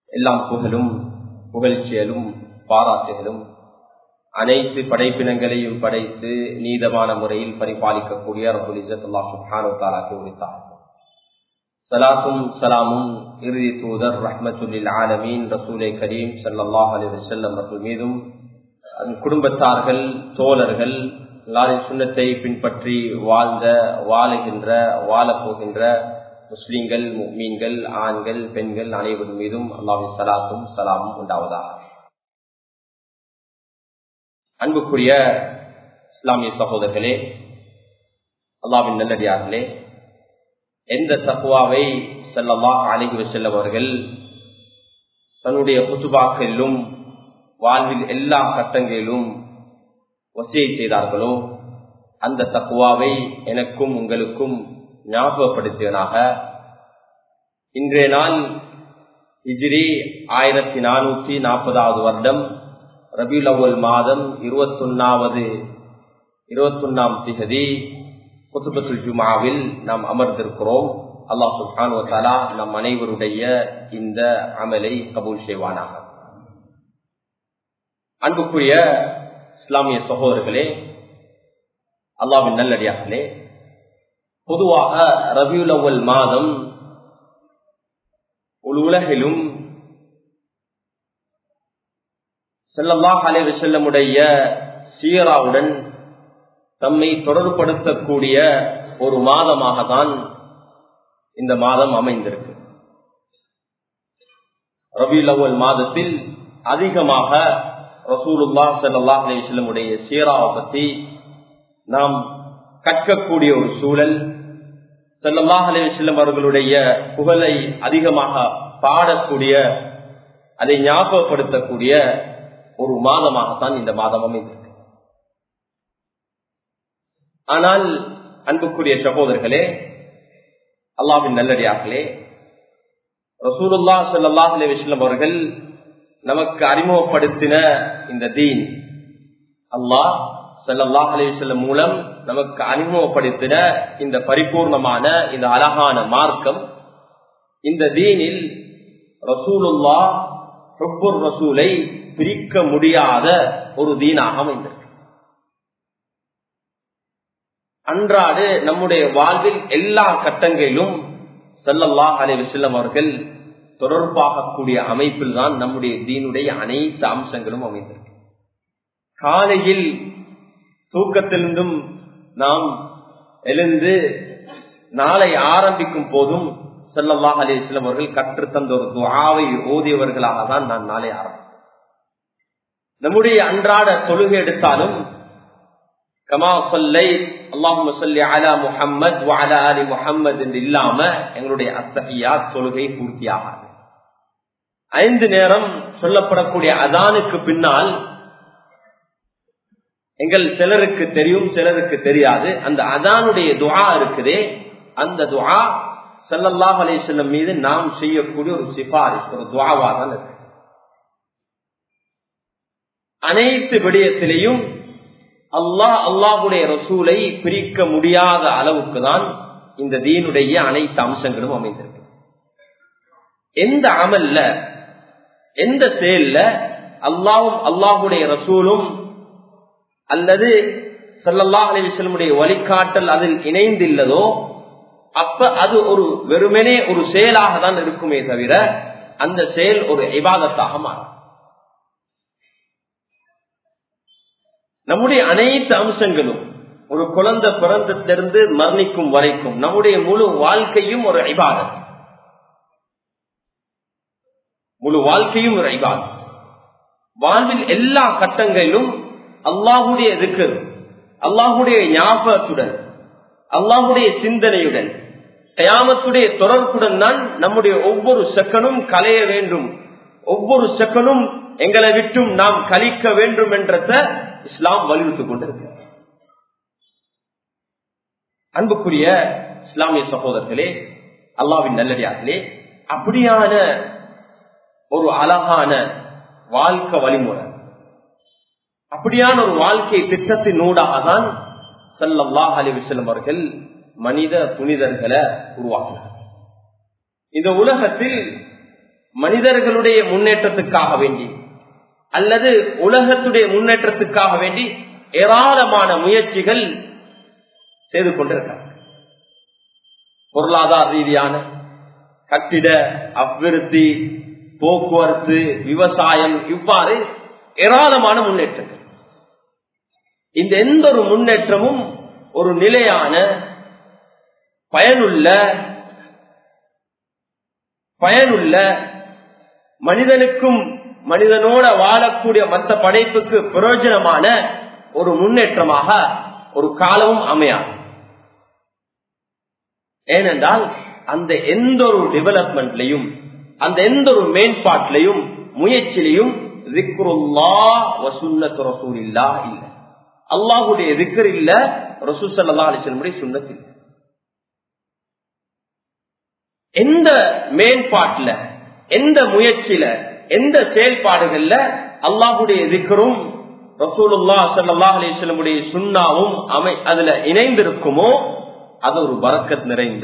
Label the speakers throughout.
Speaker 1: எல்லாம் புகழும் புகழ்ச்சியலும் பாராட்டுகளும் அனைத்து படைப்பினங்களையும் படைத்து நீதமான முறையில் பரிபாலிக்கக்கூடிய ரபுலிசத்துல்லாஹானுத்தாலாக்கு உரித்தார் சலாத்தும் சலாமும் இறுதி தூதர் ரஹ்மத்துல்லில் ஆலமீன் ரசூலை கரீம் சல்லாஹ் அலி வசல்லம் அவர்கள் மீதும் குடும்பத்தார்கள் தோழர்கள் லாரின் சுண்ணத்தை பின்பற்றி வாழ்ந்த வாழுகின்ற வாழப்போகின்ற முஸ்லிம்கள் மீன்கள் ஆண்கள் பெண்கள் அனைவர் மீதும் அல்லாவின் சலாத்தும் சலாமும் உண்டாவதாக அன்புக்குரிய இஸ்லாமிய சகோதரர்களே அல்லாவின் நல்லடியார்களே எந்த தக்குவாவை செல்லமாக அழகி செல்லும் அவர்கள் தன்னுடைய குத்துபாக்களிலும் வாழ்வில் எல்லா கட்டங்களிலும் வசதியை செய்தார்களோ அந்த தக்குவாவை எனக்கும் உங்களுக்கும் ஞாபகப்படுத்தியனாக இன்றைய நாள் ஹிஜ்ரி ஆயிரத்தி நானூற்றி நாற்பதாவது வருடம் ரபியுல் அவ்வல் மாதம் இருபத்தொன்னாவது இருபத்தொன்னாம் திகதி குத்துபத்துல் ஜுமாவில் நாம் அமர்ந்திருக்கிறோம் அல்லாஹ் சுல்ஹானுவத்தாலா நம் அனைவருடைய இந்த அமலை கபூல் செய்வானாக அன்புக்குரிய இஸ்லாமிய சகோதரர்களே அல்லாவின் நல்லடியார்களே பொதுவாக ரபியுல் அவ்வல் மாதம் ஒரு உலகிலும் செல்லல்லாஹ் அலைவு செல்லமுடைய சீராவுடன் தம்மை தொடர்படுத்தக்கூடிய ஒரு மாதமாக தான் இந்த மாதம் அமைந்திருக்கு ரபியுல் அவ்வல் மாதத்தில் அதிகமாக ரசூலுல்லா சல்லாஹ் அலி செல்லமுடைய சீராவை பற்றி நாம் கற்கக்கூடிய ஒரு சூழல் செல்லல்லாஹ் அலி செல்லம் அவர்களுடைய புகழை அதிகமாக பாடக்கூடிய அதை ஞாபகப்படுத்தக்கூடிய ஒரு மாதமாகத்தான் இந்த மாதம் அமைந்திருக்கு ஆனால் அன்புக்குரிய சகோதரர்களே அல்லாவின் நல்லடியார்களே ரசூலுல்லா சல்லாஹ் அலி வஸ்லம் அவர்கள் நமக்கு அறிமுகப்படுத்தின இந்த தீன் அல்லாஹ் சல்லாஹ் அலிவல்லம் மூலம் நமக்கு அறிமுகப்படுத்தின இந்த பரிபூர்ணமான இந்த அழகான மார்க்கம் இந்த தீனில் ரசூலுல்லா ஹுப்பூர் ரசூலை பிரிக்க முடியாத ஒரு தீனாக அமைந்திருக்கு அன்றாடு நம்முடைய வாழ்வில் எல்லா கட்டங்களிலும் சல்லல்லாஹ் அலி வசல்லம் அவர்கள் தொடர்பாகக்கூடிய அமைப்பில் தான் நம்முடைய தீனுடைய அனைத்து அம்சங்களும் அமைந்திருக்கு காலையில் தூக்கத்திலிருந்தும் நாம் எழுந்து நாளை ஆரம்பிக்கும் போதும் செல்லல்லாஹ் அலிஸ்லம் அவர்கள் கற்றுத்தந்த ஒரு துவாவை ஓதியவர்களாக தான் நான் நாளை ஆரம்பித்தேன் நம்முடைய அன்றாட தொழுகை எடுத்தாலும் கமா சொல்லை அல்லாஹு சொல்லி அலா முஹம்மத் அலா அலி முஹம்மது என்று இல்லாம எங்களுடைய அத்தகையா தொழுகை பூர்த்தியாகாது ஐந்து நேரம் சொல்லப்படக்கூடிய அதானுக்கு பின்னால் எங்கள் சிலருக்கு தெரியும் சிலருக்கு தெரியாது அந்த அதானுடைய துவா இருக்குதே அந்த துவா சல்லல்லாஹ் அலிசல்லம் மீது நாம் செய்யக்கூடிய ஒரு சிபாரிஸ் ஒரு துவாவா தான் இருக்கு அனைத்து விடயத்திலையும் அல்லாஹ் அல்லாஹுடைய ரசூலை பிரிக்க முடியாத அளவுக்கு தான் இந்த தீனுடைய அனைத்து அம்சங்களும் அமைந்திருக்கு எந்த அமல்ல எந்த செயல்ல அல்லாவும் அல்லாஹுடைய ரசூலும் அல்லது சல்லல்லா அலிவிசலமுடைய வழிகாட்டல் அதில் இணைந்தில்லதோ அப்ப அது ஒரு வெறுமனே ஒரு செயலாக தான் இருக்குமே தவிர அந்த செயல் ஒரு இபாதத்தாக மாறும் நம்முடைய அனைத்து அம்சங்களும் ஒரு குழந்தை பிறந்தத்திலிருந்து மரணிக்கும் வரைக்கும் நம்முடைய முழு வாழ்க்கையும் ஒரு ஐபாதம் முழு வாழ்க்கையும் ஒரு ஐபாதம் வாழ்வில் எல்லா கட்டங்களிலும் அல்லாஹுடைய திக்கர் அல்லாஹுடைய ஞாபகத்துடன் அல்லாஹுடைய சிந்தனையுடன் கயாமத்துடைய தொடர்புடன் தான் நம்முடைய ஒவ்வொரு செகனும் கலைய வேண்டும் ஒவ்வொரு செகனும் எங்களை விட்டும் நாம் கழிக்க வேண்டும் என்றத இஸ்லாம் வலியுறுத்திக் கொண்டிருக்க அன்புக்குரிய இஸ்லாமிய சகோதரர்களே அல்லாவின் நல்லடியார்களே அப்படியான ஒரு அழகான வாழ்க்கை வழிமுறை அப்படியான ஒரு வாழ்க்கை திட்டத்தின் ஊடாக தான் சல்லல்லாஹ் அலிவிசல்லம் அவர்கள் மனித புனிதர்களை உருவாக்கினார் இந்த உலகத்தில் மனிதர்களுடைய முன்னேற்றத்துக்காக வேண்டி அல்லது உலகத்துடைய முன்னேற்றத்துக்காக வேண்டி ஏராளமான முயற்சிகள் செய்து கொண்டிருக்கிறார் பொருளாதார ரீதியான கட்டிட அபிவிருத்தி போக்குவரத்து விவசாயம் இவ்வாறு ஏராளமான முன்னேற்றங்கள் இந்த எந்த ஒரு முன்னேற்றமும் ஒரு நிலையான பயனுள்ள பயனுள்ள மனிதனுக்கும் மனிதனோட வாழக்கூடிய மற்ற படைப்புக்கு பிரயோஜனமான ஒரு முன்னேற்றமாக ஒரு காலமும் அமையாது ஏனென்றால் அந்த எந்த ஒரு டெவலப்மெண்ட்லையும் அந்த எந்த ஒரு மேம்பாட்டிலையும் முயற்சியிலையும் இல்ல அல்லாஹுடைய திக்கர் இல்ல ரசூசல்லா அலிசல்முடைய சுண்ணத்தில் எந்த மேம்பாட்டுல எந்த முயற்சியில எந்த செயல்பாடுகள்ல அல்லாஹுடைய திக்கரும் ரசூலுல்லா சல்லா அலிஸ்லமுடைய சுண்ணாவும் அமை அதுல இணைந்திருக்குமோ அது ஒரு வரக்கத் நிறைந்த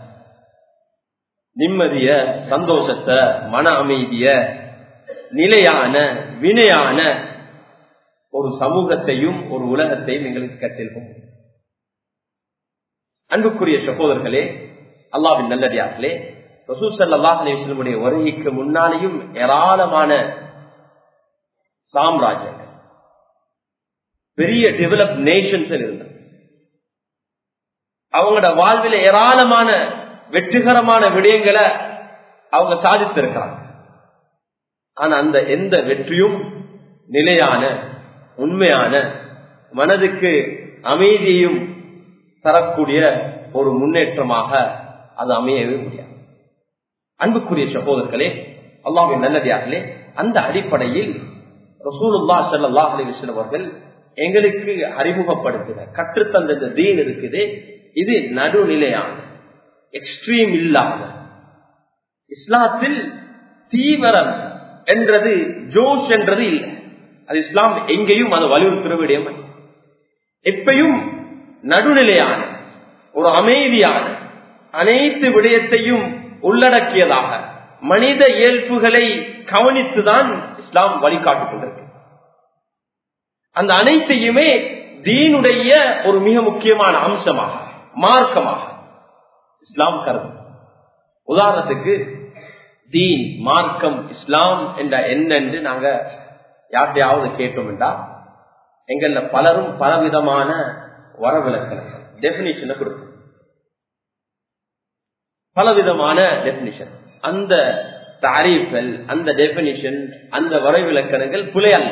Speaker 1: நிம்மதிய சந்தோஷத்தை மன அமைதிய நிலையான வினையான ஒரு சமூகத்தையும் ஒரு உலகத்தையும் எங்களுக்கு கட்டிருக்கும் அன்புக்குரிய சகோதரர்களே அல்லாவின் நல்லடியார்களே ரசூசல்லாஹ் அலிஸ்லமுடைய வருகைக்கு முன்னாலேயும் ஏராளமான சாம்ராஜ்யங்கள் பெரிய டெவலப் நேஷன்ஸ் இருந்தது அவங்களோட வாழ்வில் ஏராளமான வெற்றிகரமான விடயங்களை அவங்க சாதித்திருக்கிறாங்க ஆனா அந்த எந்த வெற்றியும் நிலையான உண்மையான மனதுக்கு அமைதியையும் தரக்கூடிய ஒரு முன்னேற்றமாக அது அமையவே முடியாது அன்புக்குரிய சகோதரர்களே அல்லாவின் நல்லதியார்களே அந்த அடிப்படையில் ரசூலுல்லா சல்லாஹ் அலிவசன் அவர்கள் எங்களுக்கு அறிமுகப்படுத்துகிற கற்றுத்தந்த இந்த தீன் இருக்குது இது நடுநிலையான எக்ஸ்ட்ரீம் இல்லாத இஸ்லாத்தில் தீவிரம் என்றது ஜோஷ் என்றது இல்லை அது இஸ்லாம் எங்கேயும் அது வலியுறுத்துற விடயம் எப்பையும் நடுநிலையான ஒரு அமைதியான அனைத்து விடயத்தையும் உள்ளடக்கியதாக மனித இயல்புகளை கவனித்துதான் இஸ்லாம் வழிகாட்டுக் கொண்டிருக்கு அந்த அனைத்தையுமே தீனுடைய ஒரு மிக முக்கியமான அம்சமாக மார்க்கமாக இஸ்லாம் கருது உதாரணத்துக்கு தீன் மார்க்கம் இஸ்லாம் என்ற என்னென்று நாங்க யார்கிட்டையாவது கேட்டோம் என்றா எங்கள்ல பலரும் பலவிதமான வரவிலக்கணங்கள் டெபினிஷனை கொடுக்கும் பலவிதமான டெபினிஷன் அந்த தாரீஃபல் அந்த டெபினிஷன் அந்த வரைவிலக்கணங்கள் புலையல்ல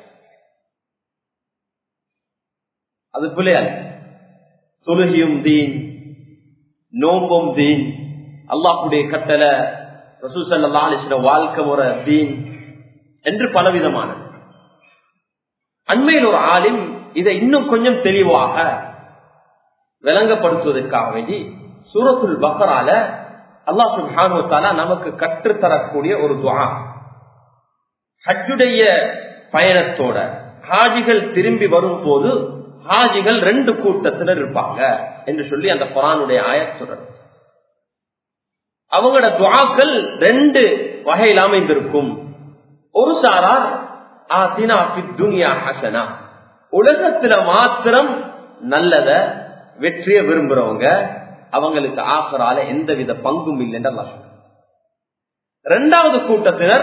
Speaker 1: அது புலையல்ல தொழுகியும் தீன் நோம்பும் தீன் அல்லாஹுடைய கட்டளை ரசூசல்லா அலிஸ்ல வாழ்க்கை முறை தீன் என்று பலவிதமான அண்மையில் ஒரு ஆளின் இதை இன்னும் கொஞ்சம் தெளிவாக விளங்கப்படுத்துவதற்காக வேண்டி சூரத்துல் பக்கரால அல்லாஹ் சுல்ஹானுத்தாலா நமக்கு கற்றுத்தரக்கூடிய ஒரு துவா ஹஜ்ஜுடைய பயணத்தோட ஹாஜிகள் திரும்பி வரும் போது ஹாஜிகள் ரெண்டு கூட்டத்தினர் இருப்பாங்க என்று சொல்லி அந்த குரானுடைய ஆயத் சொல்றது அவங்களோட துவாக்கள் ரெண்டு வகையில் அமைந்திருக்கும் ஒரு சாரார் ஆசினா துனியா ஹசனா உலகத்துல மாத்திரம் நல்லத வெற்றிய விரும்புறவங்க அவங்களுக்கு ஆசரால எந்தவித பங்கும் இல்லைன்னு அல்லா ரெண்டாவது கூட்டத்தினர்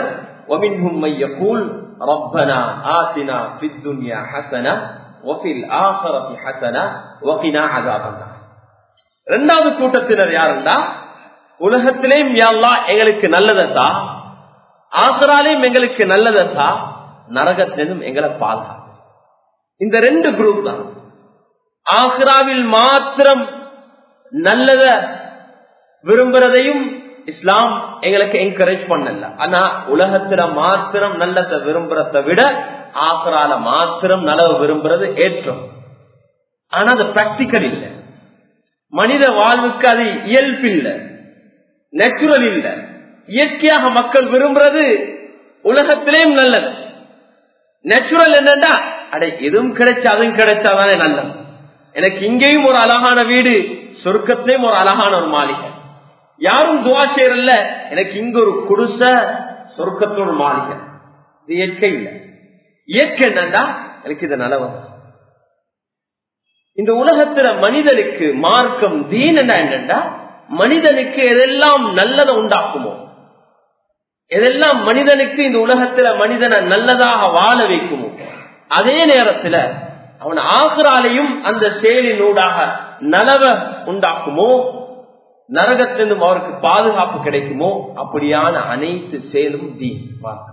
Speaker 1: ربنا آتنا في الدنيا حسنة وفي الآخرة حسنة وقنا عذاب النار ரெண்டாவது கூட்டத்தினர் யாருண்டா உலகத்திலேயும் யாழ்லா எங்களுக்கு நல்லதா ஆசராலையும் எங்களுக்கு நல்லதா நரகத்திலும் எங்களை பாதுகா இந்த ரெண்டு குரூப் தான் ஆக்ராவில் மாத்திரம் நல்லத விரும்புறதையும் இஸ்லாம் எங்களுக்கு என்கரேஜ் பண்ணல ஆனா உலகத்துல மாத்திரம் நல்லத விரும்புறத விட ஆக்ரால மாத்திரம் நலவு விரும்புறது ஏற்றம் ஆனா அது பிராக்டிக்கல் இல்லை மனித வாழ்வுக்கு அது இயல்பு இல்லை நேச்சுரல் இல்லை இயற்கையாக மக்கள் விரும்புறது உலகத்திலேயும் நல்லது நேச்சுரல் என்னண்டா அடை எதுவும் கிடைச்சா அதுவும் கிடைச்சாதானே நல்லது எனக்கு இங்கேயும் ஒரு அழகான வீடு சொர்க்கத்திலேயும் ஒரு அழகான ஒரு மாளிகை யாரும் துவா செய்யறல்ல எனக்கு இங்க ஒரு குடிச சொர்க்கத்தோட மாளிகை இது இயற்கை இல்லை இயற்கை என்னண்டா எனக்கு இது நலவம் இந்த உலகத்துல மனிதனுக்கு மார்க்கம் தீன் என்னண்டா மனிதனுக்கு எதெல்லாம் நல்லதை உண்டாக்குமோ எதெல்லாம் மனிதனுக்கு இந்த உலகத்துல மனிதனை நல்லதாக வாழ வைக்குமோ அதே நேரத்துல அவன் ஆகிறாலையும் அந்த செயலினூடாக நலவ உண்டாக்குமோ நரகத்திலிருந்தும் அவருக்கு பாதுகாப்பு கிடைக்குமோ அப்படியான அனைத்து செயலும் தீன் மார்க்கம்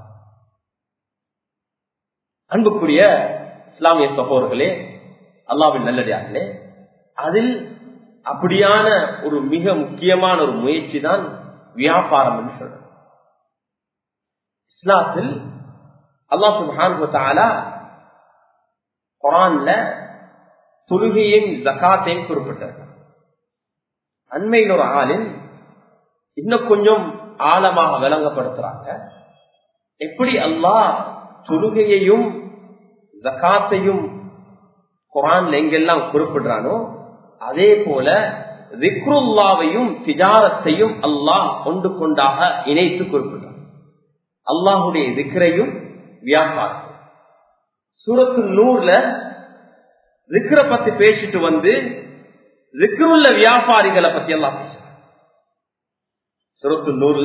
Speaker 1: அன்புக்குரிய இஸ்லாமிய சகோதர்களே அல்லாவின் நல்லடியார்களே அதில் அப்படியான ஒரு மிக முக்கியமான ஒரு முயற்சி தான் வியாபாரம் என்று சொல்ற இஸ்லாத்தில் அல்லாஹ் சுபான் குரான்ல தொழுகையும் ஜக்காத்தையும் குறிப்பிட்டார் அண்மையில் ஒரு ஆளின் இன்னும் கொஞ்சம் ஆழமாக விளங்கப்படுத்துறாங்க எப்படி அல்லாஹ் தொழுகையையும் ஜக்காத்தையும் குரான்ல எங்கெல்லாம் குறிப்பிடுறானோ அதே போல விக்ருல்லாவையும் திஜாரத்தையும் அல்லாஹ் ஒன்று கொண்டாக இணைத்து குறிப்பிடுறான் அல்லாஹுடைய திக்ரையும் வியாபாரம் சூரத்து நூறுல விக்ர பத்தி பேசிட்டு வந்து விக்ருள்ள வியாபாரிகளை பத்தி எல்லாம் பேசுறாங்க சூரத்து நூறுல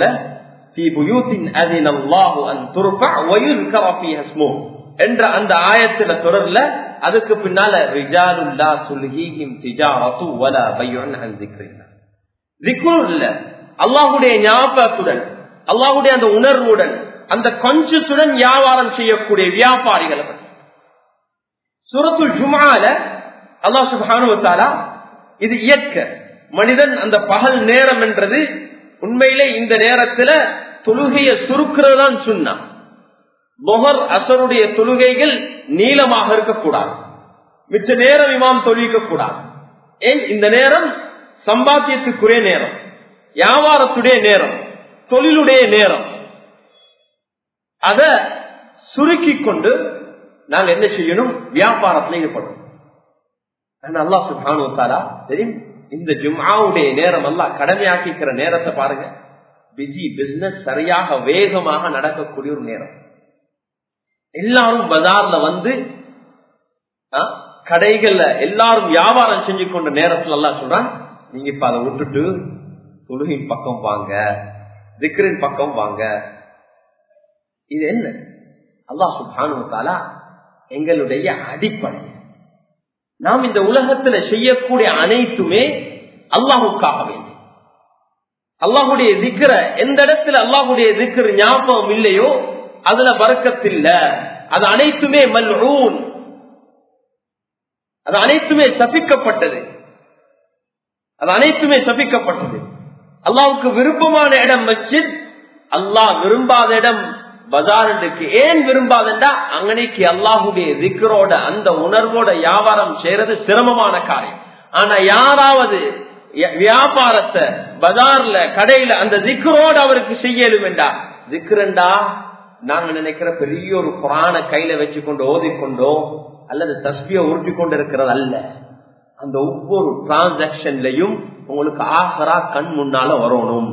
Speaker 1: என்ற அந்த ஆயத்துல தொடர்ல அதுக்கு பின்னால ரிஜாலுல்லா சுல்ஹீஹிம் திஜாரத்து வலா பையன் அன் திக்ரில்லா திக்ருல்ல அல்லாஹ்வுடைய ஞாபகத்துடன் அல்லாஹ்வுடைய அந்த உணர்வுடன் அந்த கொஞ்சத்துடன் வியாபாரம் செய்யக்கூடிய வியாபாரிகளை பற்றி சூரத்துல் ஜுமால அல்லாஹ் சுபானுவத்தாலா இது இயற்க மனிதன் அந்த பகல் நேரம் என்றது உண்மையிலே இந்த நேரத்துல தொழுகையை சுருக்கிறது தான் சொன்னான் மொஹர் அசருடைய தொழுகைகள் நீளமாக இருக்கக்கூடாது மிச்ச நேரம் இமாம் தொழிக்க கூடாது ஏன் இந்த நேரம் சம்பாத்தியத்துக்குரிய நேரம் வியாபாரத்துடைய நேரம் தொழிலுடைய நேரம் அத சுருக்கி கொண்டு நாங்க என்ன செய்யணும் வியாபாரத்தில் ஈடுபடணும் அல்லா சுபானுத்தாரா தெரியும் இந்த ஜும்ஆவுடைய நேரம் எல்லாம் கடமையாக்கிக்கிற நேரத்தை பாருங்க பிஸி பிசினஸ் சரியாக வேகமாக நடக்கக்கூடிய ஒரு நேரம் எல்லாரும் பஜார்ல வந்து கடைகள்ல எல்லாரும் வியாபாரம் செஞ்சு கொண்ட நேரத்துல எல்லாம் சொல்றான் நீங்க இப்ப அதை விட்டுட்டு தொழுகின் பக்கம் வாங்க திக்ரின் பக்கம் வாங்க இது என்ன அல்லா சுபானுத்தாலா எங்களுடைய அடிப்படை நாம் இந்த உலகத்துல செய்யக்கூடிய அனைத்துமே அல்லாஹுக்காக வேண்டும் அல்லாஹுடைய திக்கிற எந்த இடத்துல அல்லாஹுடைய திக்கிற ஞாபகம் இல்லையோ அதுல வரக்கத்தில்ல அது அனைத்துமே மல்ஊன் அது அனைத்துமே சபிக்கப்பட்டது அது அனைத்துமே சபிக்கப்பட்டது அல்லாவுக்கு விருப்பமான இடம் மஸ்ஜித் அல்லாஹ் விரும்பாத இடம் பஜாருக்கு ஏன் விரும்பாதண்டா அங்கனைக்கு அல்லாஹுடைய திக்கரோட அந்த உணர்வோட வியாபாரம் செய்யறது சிரமமான காரியம் ஆனா யாராவது வியாபாரத்தை பஜார்ல கடையில அந்த திக்கரோடு அவருக்கு செய்யலும் வேண்டா திக்ரண்டா நாங்க நினைக்கிற பெரிய ஒரு புராண கையில வச்சு கொண்டு ஓதிக்கொண்டோ அல்லது தஸ்பிய உருட்டி கொண்டு இருக்கிறது அல்ல அந்த ஒவ்வொரு டிரான்சாக்சன்லயும் உங்களுக்கு ஆசரா கண் முன்னால வரணும்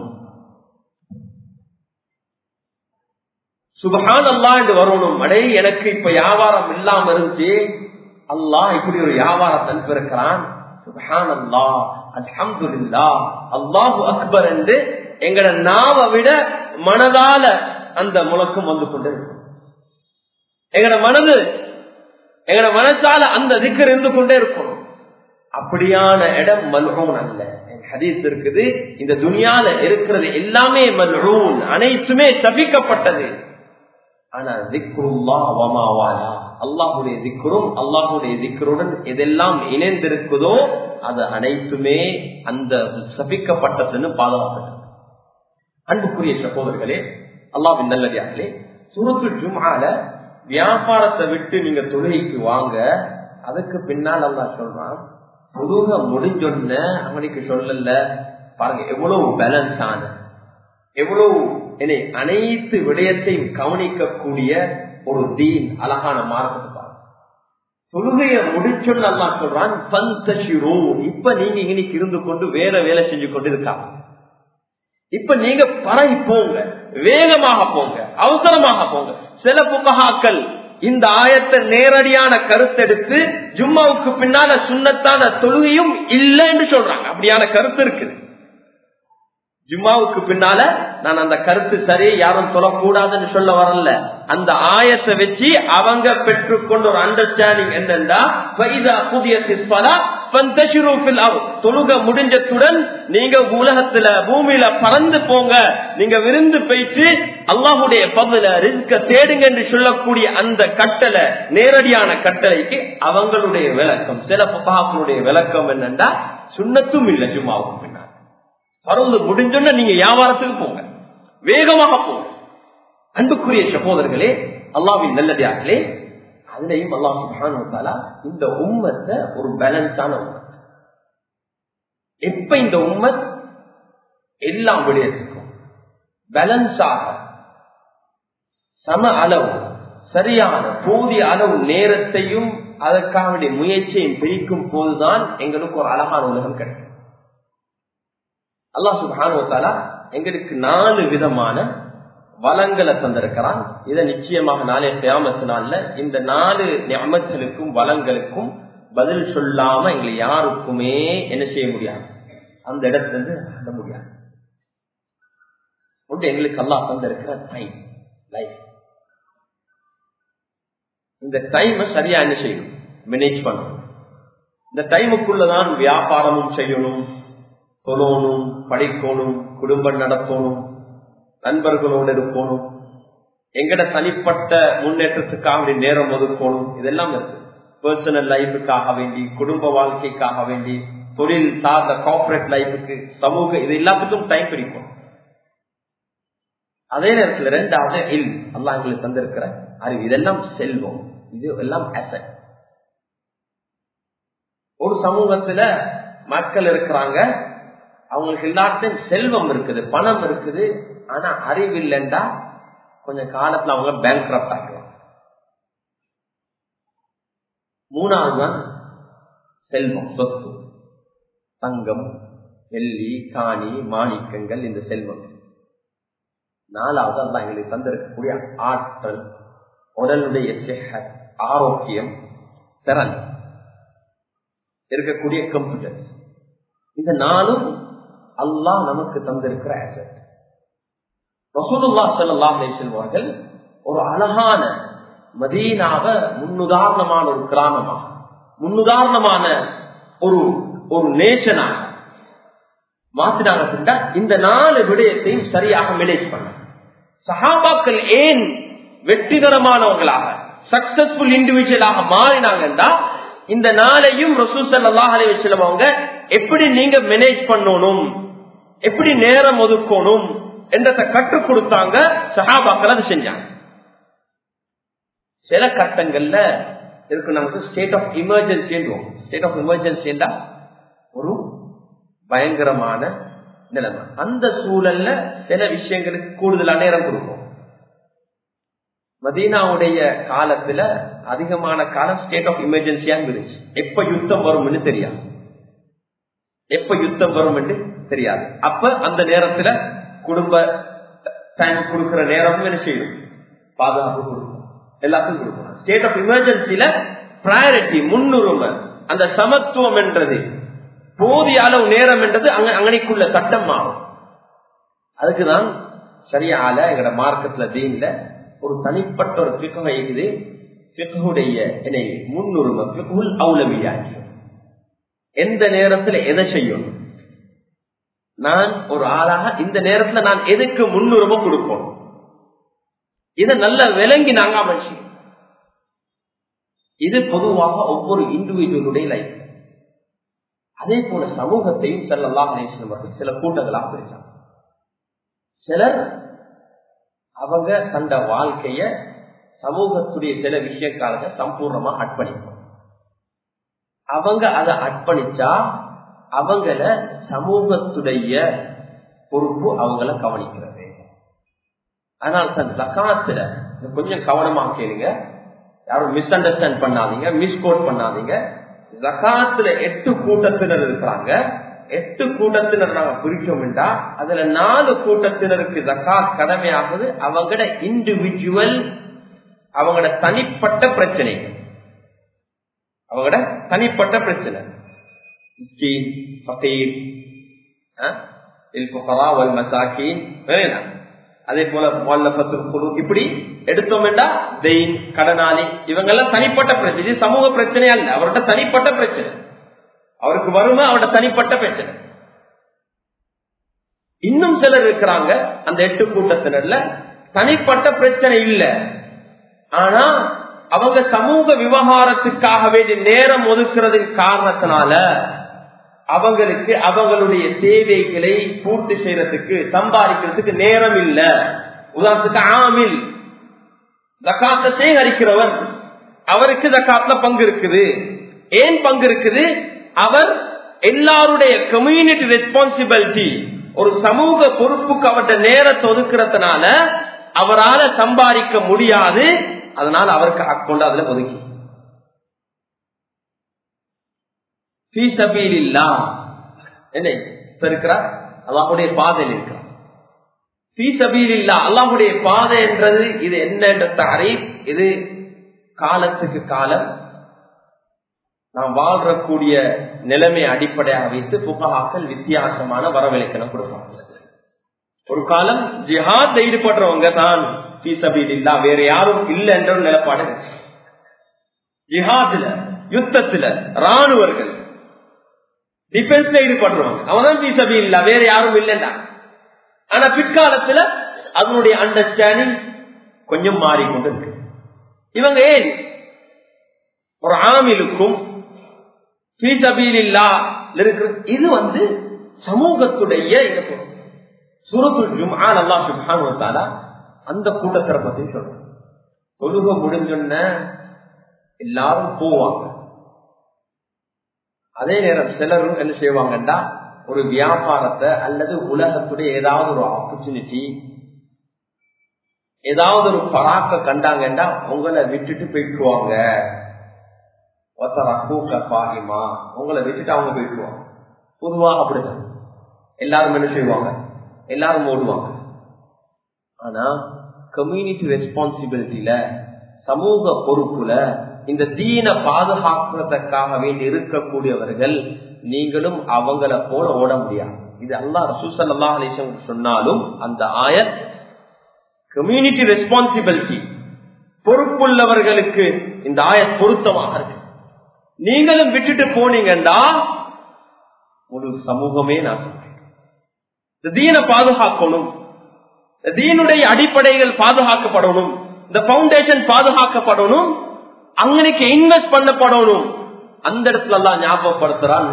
Speaker 1: சுபஹான் அல்லா என்று வரணும் அடே எனக்கு இப்ப வியாபாரம் இல்லாம இருந்துச்சு அல்லாஹ் இப்படி ஒரு வியாபாரம் அனுப்பியிருக்கிறான் சுபஹான் அல்லா அல்ஹம்துல்லா அல்லாஹு அக்பர் என்று எங்கட நாவ விட மனதால அந்த முழக்கம் வந்து கொண்டு இருக்கும் எங்கட மனது எங்கட மனசால அந்த திக்கர் இருந்து கொண்டே இருக்கும் அப்படியான இடம் மல்ஹூன் அல்ல ஹதீஸ் இருக்குது இந்த துனியால இருக்கிறது எல்லாமே மல்ஹூன் அனைத்துமே சபிக்கப்பட்டது ஆனா திக்ருல்லா வமாவாலா அல்லாஹுடைய திக்ரும் அல்லாஹுடைய திக்ருடன் எதெல்லாம் இணைந்திருக்குதோ அது அனைத்துமே அந்த சபிக்கப்பட்டதுன்னு பாதுகாப்பட்டது அன்புக்குரிய சகோதரர்களே அல்லாவின் நல்லடியார்களே சுருத்து ஜுமால வியாபாரத்தை விட்டு நீங்க தொழுகைக்கு வாங்க அதுக்கு பின்னால் அல்லா சொல்றான் தொழுக முடிஞ்சொன்ன அவனுக்கு சொல்லல பாருங்க எவ்வளவு பேலன்ஸ் ஆன எவ்வளவு என்னை அனைத்து விடயத்தையும் கவனிக்கக்கூடிய ஒரு தீன் அழகான மார்க்கத்தை பாருங்க தொழுகைய முடிச்சொன்னு அல்லா சொல்றான் பந்தஷிரோ இப்ப நீங்க இன்னைக்கு இருந்து கொண்டு வேற வேலை செஞ்சு கொண்டு இருக்காங்க இப்ப நீங்க பறவை போங்க வேகமாக போங்க அவசரமாக போங்க சில புகஹாக்கள் இந்த ஆயத்தை நேரடியான கருத்தெடுத்து ஜும்மாவுக்கு பின்னால சுண்ணத்தான தொழுகையும் இல்லைன்னு சொல்றாங்க அப்படியான கருத்து இருக்குது ஜும்மாவுக்கு பின்னால நான் அந்த கருத்து சரி யாரும் சொல்லக்கூடாதுன்னு சொல்ல வரல அந்த ஆயத்தை வச்சு அவங்க பெற்றுக்கொண்ட ஒரு அண்டர்ஸ்டாண்டிங் என்னன்னா புதிய தொழுக முடிஞ்சத்துடன் நீங்க உலகத்துல பூமியில பறந்து போங்க நீங்க விருந்து போயிட்டு அல்லாஹுடைய பகுல ரிஸ்க தேடுங்க என்று சொல்லக்கூடிய அந்த கட்டளை நேரடியான கட்டளைக்கு அவங்களுடைய விளக்கம் சில பகாக்களுடைய விளக்கம் என்னன்னா சுண்ணத்தும் இல்லை ஜும்மாவுக்கு பின்னால் பறந்து முடிஞ்சோன்னா நீங்க வியாபாரத்துக்கு போங்க வேகமாக போங்க அன்புக்குரிய சகோதரர்களே அல்லாவின் நல்லதார்களே அதுலயும் அல்லாஹ் சுபானுத்தாலா இந்த உம்மத்தை ஒரு பேலன்ஸான உம்மத் எப்ப இந்த உம்மத் எல்லாம் விளையாட்டுக்கும் பேலன்ஸாக சம அளவு சரியான போதிய அளவு நேரத்தையும் அதற்காக முயற்சியும் பிரிக்கும் போதுதான் எங்களுக்கு ஒரு அழகான உலகம் கிடைக்கும் அல்லாஹ் சுபானுவத்தாலா எங்களுக்கு நாலு விதமான வளங்களை தந்திருக்கிறான் இதை நிச்சயமாக நாளே தேமத்து நாள்ல இந்த நாலு ஞாபகங்களுக்கும் வளங்களுக்கும் பதில் சொல்லாம எங்களை யாருக்குமே என்ன செய்ய முடியாது அந்த இடத்துல இருந்து அட முடியாது ஒன்று எங்களுக்கு அல்லாஹ் தந்திருக்கிற டைம் லைஃப் இந்த டைம் சரியா என்ன செய்யணும் மேனேஜ் பண்ணணும் இந்த டைமுக்குள்ளதான் வியாபாரமும் செய்யணும் தொழணும் படிக்கணும் குடும்பம் நடத்தணும் நண்பர்களோடு இருக்கணும் எங்கட தனிப்பட்ட முன்னேற்றத்துக்காக நேரம் ஒதுக்கணும் இதெல்லாம் இருக்கு பர்சனல் லைஃபுக்காக வேண்டி குடும்ப வாழ்க்கைக்காக வேண்டி தொழில் சார்ந்த கார்பரேட் லைஃபுக்கு சமூக இது எல்லாத்துக்கும் டைம் பிடிக்கும் அதே நேரத்தில் ரெண்டாவது இல் அல்லா எங்களுக்கு தந்திருக்கிற அறிவு இதெல்லாம் செல்வம் இது எல்லாம் அசட் ஒரு சமூகத்துல மக்கள் இருக்கிறாங்க அவங்களுக்கு எல்லாத்தையும் செல்வம் இருக்குது பணம் இருக்குது ஆனா அறிவு இல்லைண்டா கொஞ்சம் காலத்துல அவங்க பேங்க் ஆகிடுவாங்க மூணாவது தான் செல்வம் சொத்து தங்கம் வெள்ளி காணி மாணிக்கங்கள் இந்த செல்வம் நாலாவது அல்ல எங்களுக்கு தந்திருக்கக்கூடிய ஆற்றல் உடலுடைய செஹத் ஆரோக்கியம் திறன் இருக்கக்கூடிய கம்ப்யூட்டர் இந்த நாளும் அல்லாஹ் நமக்கு தந்திருக்கிற அசட் ரசூலுல்லா சல்லாஹ் செல்வார்கள் ஒரு அழகான மதீனாவ முன்னுதாரணமான ஒரு கிராமமாக முன்னுதாரணமான ஒரு ஒரு நேஷனாக மாத்தினாங்க இந்த நாலு விடயத்தையும் சரியாக மேனேஜ் பண்ண சஹாபாக்கள் ஏன் வெற்றிகரமானவங்களாக சக்சஸ்ஃபுல் இண்டிவிஜுவலாக மாறினாங்கன்னா இந்த நாளையும் ரசூல் சல்லாஹ் அலி வசலம் அவங்க எப்படி நீங்க மேனேஜ் பண்ணணும் எப்படி நேரம் ஒதுக்கணும் என்றத கற்றுக் கொடுத்தாங்க சஹாபாக்கள் அது செஞ்சாங்க சில கட்டங்கள்ல இருக்கு நமக்கு state of emergency state of emergency ஒரு பயங்கரமான நிலைமை அந்த சூழல்ல சில விஷயங்களுக்கு கூடுதலா நேரம் கொடுக்கும் மதீனாவுடைய காலத்துல அதிகமான காலம் ஸ்டேட் ஆஃப் எமர்ஜென்சியா இருந்துச்சு எப்ப யுத்தம் வரும்னு தெரியாது எப்ப யுத்தம் வரும் என்று தெரியாது அப்ப அந்த நேரத்துல குடும்ப டைம் கொடுக்கிற நேரமும் என்ன செய்யும் பாதுகாப்பு கொடுக்கும் எல்லாத்துக்கும் கொடுக்கும் ஸ்டேட் ஆஃப் எமர்ஜென்சில ப்ரையாரிட்டி முன்னுரிமை அந்த சமத்துவம் என்றது போதிய அளவு நேரம் என்றது அங்க அங்கனைக்குள்ள சட்டம் மாறும் அதுக்குதான் சரியால எங்கட மார்க்கெட்ல தீன்ல ஒரு தனிப்பட்ட ஒரு பிக்குகை இருக்குது பிக்குடைய என்னை முன்னுரிமை பிக்குல் அவுலவியாக்கி எந்த நேரத்துல எதை செய்யணும் நான் ஒரு ஆளாக இந்த நேரத்துல நான் எதுக்கு முன்னுரிமை கொடுக்கணும் இதை நல்ல விளங்கி நாங்க அமைச்சு இது பொதுவாக ஒவ்வொரு இண்டிவிஜுவலுடைய லைஃப் அதே போல சமூகத்தையும் செல்லலாம் அவர்கள் சில கூட்டங்களாக பிரிச்சாங்க சிலர் அவங்க தந்த வாழ்க்கைய சமூகத்துடைய சில விஷயக்காக சம்பூர்ணமா அர்ப்பணிப்பாங்க அவங்க அதை அர்ப்பணிச்சா அவங்கள சமூகத்துடைய பொறுப்பு அவங்கள கவனிக்கிறது அதனால தன் ஜக்காத்துல கொஞ்சம் கவனமா கேளுங்க யாரும் மிஸ் அண்டர்ஸ்டாண்ட் பண்ணாதீங்க மிஸ்கோட் பண்ணாதீங்க ஜக்காத்துல எட்டு கூட்டத்தினர் இருக்கிறாங்க எட்டு கூட்டத்தினர் நாங்க பிரிச்சோம்டா அதுல நாலு கூட்டத்தினருக்கு ஜக்காத் கடமையாகுது அவங்களோட இண்டிவிஜுவல் அவங்களோட தனிப்பட்ட பிரச்சனைகள் அவங்களோட தனிப்பட்ட பிரச்சனை மிஸ்கீன் ஃபகீர் மசாக்கின் அதே போல குழு இப்படி எடுத்தோம்டா தெயின் கடனாளி இவங்க எல்லாம் தனிப்பட்ட பிரச்சனை இது சமூக பிரச்சனை அல்ல அவரோட தனிப்பட்ட பிரச்சனை அவருக்கு வறுமை அவரோட தனிப்பட்ட பிரச்சனை இன்னும் சிலர் இருக்கிறாங்க அந்த எட்டு கூட்டத்தினர்ல தனிப்பட்ட பிரச்சனை இல்ல ஆனா அவங்க சமூக விவகாரத்துக்காக வேண்டிய நேரம் ஒதுக்குறதின் காரணத்தினால அவங்களுக்கு அவங்களுடைய தேவைகளை பூர்த்தி செய்யறதுக்கு சம்பாதிக்கிறதுக்கு நேரம் இல்ல உதாரணத்துக்கு ஆமில் ஜக்காத்த சேகரிக்கிறவர் அவருக்கு ஜக்காத்துல பங்கு இருக்குது ஏன் பங்கு இருக்குது அவர் எல்லாருடைய கம்யூனிட்டி ரெஸ்பான்சிபிலிட்டி ஒரு சமூக பொறுப்புக்கு அவர்கிட்ட நேரத்தை ஒதுக்குறதுனால அவரால் சம்பாதிக்க முடியாது அதனால அவருக்கு அக்கௌண்ட் அதுல ஒதுக்கி என்ன இருக்கிறார் அல்லாஹுடைய பாதையில் இருக்கிறார் அல்லாஹுடைய பாதை என்றது இது என்ன தாரீப் இது காலத்துக்கு காலம் நாம் வாழ்றக்கூடிய நிலைமை அடிப்படையாக வைத்து புகாக்கள் வித்தியாசமான வரவிலக்கணம் கொடுப்பாங்க ஒரு காலம் ஜிஹாத் ஈடுபடுறவங்க தான் இல்லா வேற யாரும் இல்லை என்ற ஒரு நிலப்பாடு ஜிஹாதுல யுத்தத்துல ராணுவர்கள் டிஃபென்ஸ்ல ஈடுபடுறவங்க அவன் பீசபி இல்ல வேற யாரும் இல்லைன்னா ஆனா பிற்காலத்துல அதனுடைய அண்டர்ஸ்டாண்டிங் கொஞ்சம் மாறிக்கொண்டு இருக்கு இவங்க ஏன் ஒரு ஆமிலுக்கும் இது வந்து சமூகத்துடைய சுரத்துல் ஜும்ஆன் அல்லா சுப்ஹானு அந்த கூட்டத்தை பத்தி சொல்றோம் தொழுக முடிஞ்சொன்ன எல்லாரும் போவாங்க அதே நேரம் சிலரும் என்ன செய்வாங்கன்னா ஒரு வியாபாரத்தை அல்லது உலகத்துடைய ஏதாவது ஒரு ஆப்பர்ச்சுனிட்டி ஏதாவது ஒரு பராக்க கண்டாங்கன்னா உங்களை விட்டுட்டு போயிட்டுவாங்க பாகிமா உங்களை விட்டுட்டு அவங்க போயிட்டுவாங்க பொதுவாக அப்படிதான் எல்லாரும் என்ன செய்வாங்க எல்லாரும் ஓடுவாங்க ஆனா கம்யூனிட்டி ரெஸ்பான்சிபிலிட்டியில சமூக பொறுப்புல இந்த தீன பாதுகாக்கிறதுக்காக வேண்டி இருக்கக்கூடியவர்கள் நீங்களும் அவங்கள போல ஓட முடியாது இது அல்லா ரசூசல் அல்லா அலிசம் சொன்னாலும் அந்த ஆயத் கம்யூனிட்டி ரெஸ்பான்சிபிலிட்டி பொறுப்புள்ளவர்களுக்கு இந்த ஆயத் பொருத்தமாக இருக்கு நீங்களும் விட்டுட்டு போனீங்கன்னா ஒரு சமூகமே நான் சொல்றேன் தீன பாதுகாக்கணும் தீனுடைய அடிப்படைகள் பாதுகாக்கப்படணும் இந்த பவுண்டேஷன் பாதுகாக்கப்படணும் அங்கனைக்கு இன்வெஸ்ட் பண்ணப்படணும் அந்த இடத்துல எல்லாம் ஞாபகப்படுத்துறான்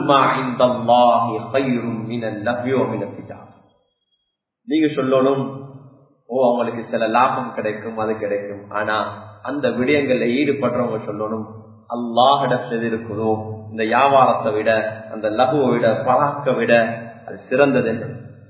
Speaker 1: நீங்க சொல்லணும் ஓ அவங்களுக்கு சில லாபம் கிடைக்கும் அது கிடைக்கும் ஆனா அந்த விடயங்கள்ல ஈடுபடுறவங்க சொல்லணும் அல்லாஹிடத்தில் இருக்குதோ இந்த வியாபாரத்தை விட அந்த லகுவை விட பராக்க விட அது சிறந்தது என்று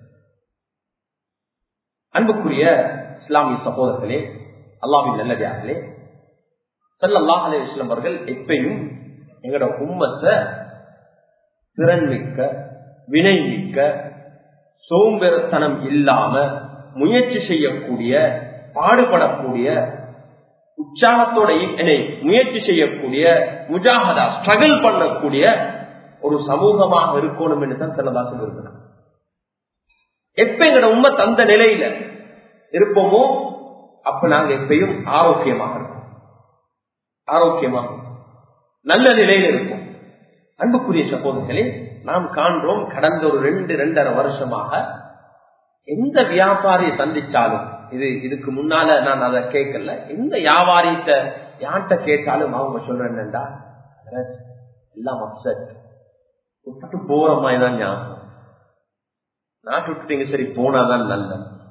Speaker 1: அன்புக்குரிய இஸ்லாமிய சகோதரர்களே அல்லாவின் நல்லதார்களே சல்லாஹ் அலி இஸ்லாம் அவர்கள் எப்பயும் எங்களோட உம்மத்தை திறன்மிக்க வினை மிக்க சோம்பெறத்தனம் இல்லாம முயற்சி செய்யக்கூடிய பாடுபடக்கூடிய உற்சாகத்தோட முயற்சி செய்யக்கூடிய முஜாகதா ஸ்ட்ரகிள் பண்ணக்கூடிய ஒரு சமூகமாக இருக்கணும் என்று தான் செல்லதாசன் இருக்கிறார் எப்ப எங்களோட உண்மை தந்த நிலையில இருப்போமோ அப்ப நாங்க எப்பயும் ஆரோக்கியமாக இருப்போம் ஆரோக்கியமாக நல்ல நிலையில இருப்போம் அன்புக்குரிய சகோதரர்களே நாம் காண்றோம் கடந்த ஒரு ரெண்டு ரெண்டரை வருஷமாக எந்த வியாபாரியை சந்திச்சாலும் இது இதுக்கு முன்னால நான் அதை கேட்கல எந்த வியாபாரிட்ட யார்கிட்ட கேட்டாலும் அவங்க சொல்றேன் என்னண்டா எல்லாம் அப்செட் விட்டுட்டு போற மாதிரி தான் ஞாபகம் நாட்டு விட்டுட்டீங்க சரி போனாதான் நல்ல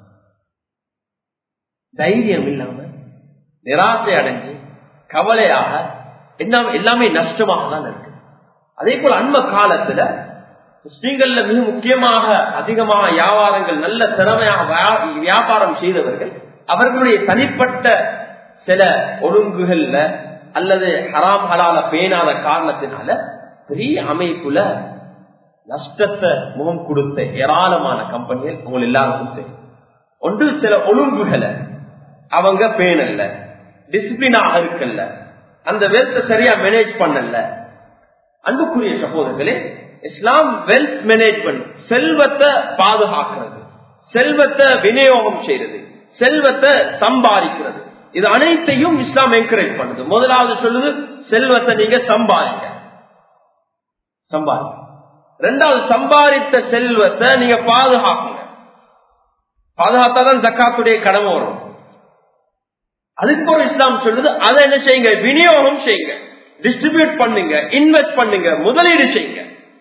Speaker 1: தைரியம் இல்லாம நிராசை அடைஞ்சு கவலையாக எல்லாமே நஷ்டமாக தான் இருக்கு அதே போல அன்ப காலத்துல முஸ்லீம்கள்ல மிக முக்கியமாக அதிகமாக வியாபாரங்கள் நல்ல திறமையாக வியாபாரம் செய்தவர்கள் அவர்களுடைய தனிப்பட்ட சில ஒழுங்குகள்ல அல்லது ஹராம் ஹலால பேணாத காரணத்தினால பெரிய அமைப்புல நஷ்டத்தை முகம் கொடுத்த ஏராளமான கம்பெனிகள் உங்க எல்லாருக்கும் தெரியும் ஒன்று சில ஒழுங்குகளை அவங்க பேணல்ல டிசிப்ளினாக இருக்கல்ல அந்த வெல்த்தை சரியா மேனேஜ் பண்ணல அன்புக்குரிய சகோதரர்களே இஸ்லாம் வெல்த் மேனேஜ்மெண்ட் செல்வத்தை பாதுகாக்கிறது செல்வத்தை விநியோகம் செய்யறது செல்வத்தை சம்பாதிக்கிறது இது அனைத்தையும் இஸ்லாம் என்கரேஜ் பண்ணுது முதலாவது சொல்லுது செல்வத்தை நீங்க சம்பாதிக்க சம்பாதி ரெண்டாவது சம்பாதித்த செல்வத்தை நீங்க பாதுகாக்குங்க பாதுகாத்தாதான் ஜக்காத்துடைய கடமை வரும் அதுக்கு ஒரு இஸ்லாம் சொல்லுது அதை என்ன செய்யுங்க விநியோகம் செய்யுங்க டிஸ்ட்ரிபியூட் பண்ணுங்க இன்வெஸ்ட் பண்ணுங்க முதலீடு செய்யுங்க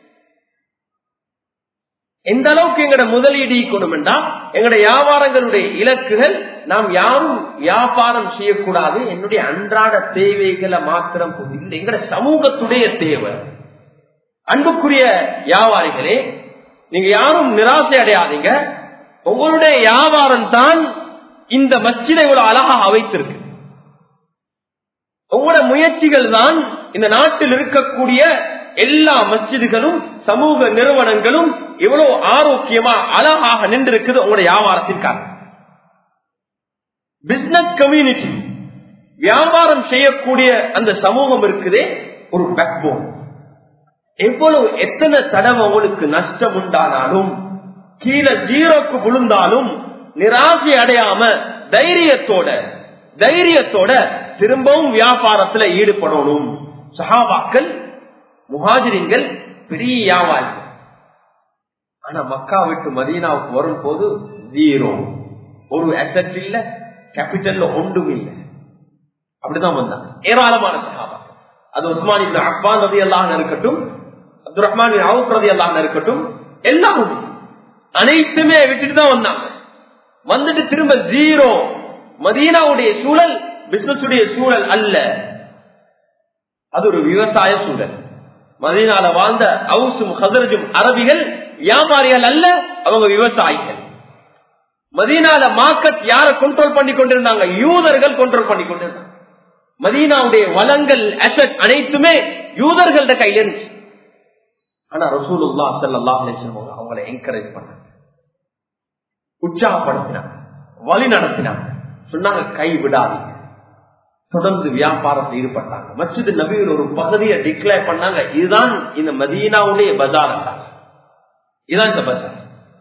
Speaker 1: எந்த அளவுக்கு எங்கட முதலீடு ஈக்கணும்னா எங்கட வியாபாரங்களுடைய இலக்குகள் நாம் யாரும் வியாபாரம் செய்யக்கூடாது என்னுடைய அன்றாட தேவைகளை மாத்திரம் இல்லை எங்கட சமூகத்துடைய தேவை அன்புக்குரிய வியாபாரிகளே நீங்க யாரும் நிராசை அடையாதீங்க உங்களுடைய வியாபாரம் தான் இந்த மஸ்ஜிதை இவ்வளவு அழகாக வைத்திருக்கு உங்களோட முயற்சிகள் தான் இந்த நாட்டில் இருக்கக்கூடிய எல்லா மஸ்ஜிதுகளும் சமூக நிறுவனங்களும் எவ்வளவு ஆரோக்கியமா அழகாக நின்றிருக்குது உங்களுடைய வியாபாரத்தின் காரணம் பிசினஸ் கம்யூனிட்டி வியாபாரம் செய்யக்கூடிய அந்த சமூகம் இருக்குதே ஒரு பேக்போன் எவ்வளவு எத்தனை தடவை உங்களுக்கு நஷ்டம் உண்டானாலும் கீழே ஜீரோக்கு விழுந்தாலும் நிராசை அடையாம தைரியத்தோட தைரியத்தோட திரும்பவும் வியாபாரத்துல ஈடுபடணும் சஹாபாக்கள் முஹாஜிரிங்கள் பெரிய வியாபாரி ஆனா மக்கா விட்டு மதீனாவுக்கு வரும் போது ஜீரோ ஒரு அசட் இல்ல கேபிட்டல்ல ஒன்றும் இல்லை அப்படிதான் வந்தாங்க ஏராளமான சஹாபா அது உஸ்மான் இப்னு அப்பான் ரதி அல்லாஹ் இருக்கட்டும் அப்துல் ரஹ்மான் அவுப் ரதி அல்லாஹ் இருக்கட்டும் எல்லாரும் அனைத்துமே விட்டுட்டு தான் வந்தாங்க வந்துட்டு திரும்ப ஜீரோ மதீனாவுடைய சூழல் பிசினஸ் உடைய சூழல் அல்ல அது ஒரு விவசாய சூழல் மதீனால வாழ்ந்த அவுசும் ஹசரஜும் அரபிகள் வியாபாரிகள் அல்ல அவங்க விவசாயிகள் மதீனால மார்க்கெட் யார கண்ட்ரோல் பண்ணி கொண்டிருந்தாங்க யூதர்கள் கண்ட்ரோல் பண்ணி கொண்டிருந்தாங்க மதீனாவுடைய வளங்கள் அசட் அனைத்துமே யூதர்கள்ட கையில இருந்துச்சு ஆனா ரசூலுல்லா சல்லா அவங்களை என்கரேஜ் பண்ணாங்க உற்சாகப்படுத்தினாங்க வழி நடத்தினாங்க சொன்னாங்க கை விடாதீங்க தொடர்ந்து வியாபாரத்தில் ஈடுபட்டாங்க மச்சிது நபியில் ஒரு பகுதியை டிக்ளேர் பண்ணாங்க இதுதான் இந்த மதீனாவுடைய பஜார் இதுதான் இந்த பஜார்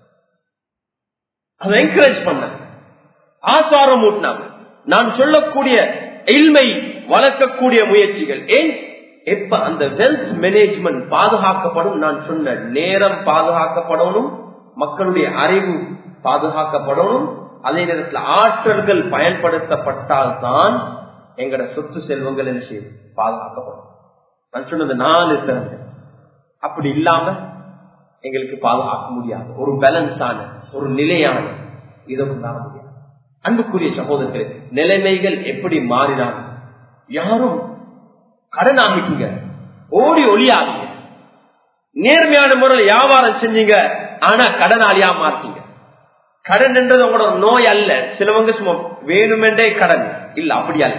Speaker 1: அதை என்கரேஜ் பண்ணாங்க ஆசாரம் ஊட்டினாங்க நான் சொல்லக்கூடிய இல்மை வளர்க்கக்கூடிய முயற்சிகள் ஏன் எப்ப அந்த வெல்த் மேனேஜ்மெண்ட் பாதுகாக்கப்படும் நான் சொன்ன நேரம் பாதுகாக்கப்படணும் மக்களுடைய அறிவு பாதுகாக்கப்படணும் அதே நேரத்தில் ஆற்றல்கள் பயன்படுத்தப்பட்டால் தான் எங்கட சொத்து செல்வங்கள் என்ன செய்யும் பாதுகாக்கப்படும் நான் சொன்னது நாலு திறந்து அப்படி இல்லாம எங்களுக்கு பாதுகாக்க முடியாது ஒரு பேலன்ஸான ஒரு நிலையான இதை கொண்டாட முடியாது அன்புக்குரிய சகோதரர்களே நிலைமைகள் எப்படி மாறினாங்க யாரும் கடன் ஆகிட்டீங்க ஓடி ஒளியாதீங்க நேர்மையான முறையில் வியாபாரம் செஞ்சீங்க ஆனா கடனாளியா மாட்டீங்க கடன் என்றது உங்களோட ஒரு நோய் அல்ல சிலவங்க சும்மா வேணுமென்றே கடன் இல்ல அப்படி அல்ல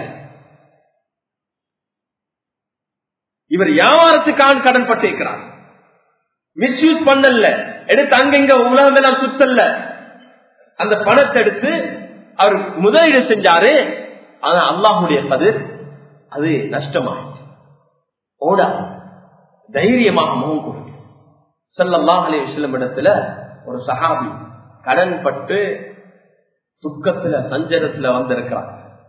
Speaker 1: இவர் வியாபாரத்துக்கான கடன் பட்டிருக்கிறார் மிஸ்யூஸ் பண்ணல எடுத்து அங்கங்க உலகம் எல்லாம் சுத்தல்ல அந்த பணத்தை எடுத்து அவர் முதலீடு செஞ்சாரு ஆனா அல்லாஹுடைய பதில் அது நஷ்டமாயிடுச்சு ஓடா தைரியமாக முகம் கொடுத்து செல்லல்லாஹ் அலி விஸ்லம் இடத்துல ஒரு சஹாபி கடன் பட்டு துக்கத்துல சஞ்சலத்துல வந்திருக்கிறாங்க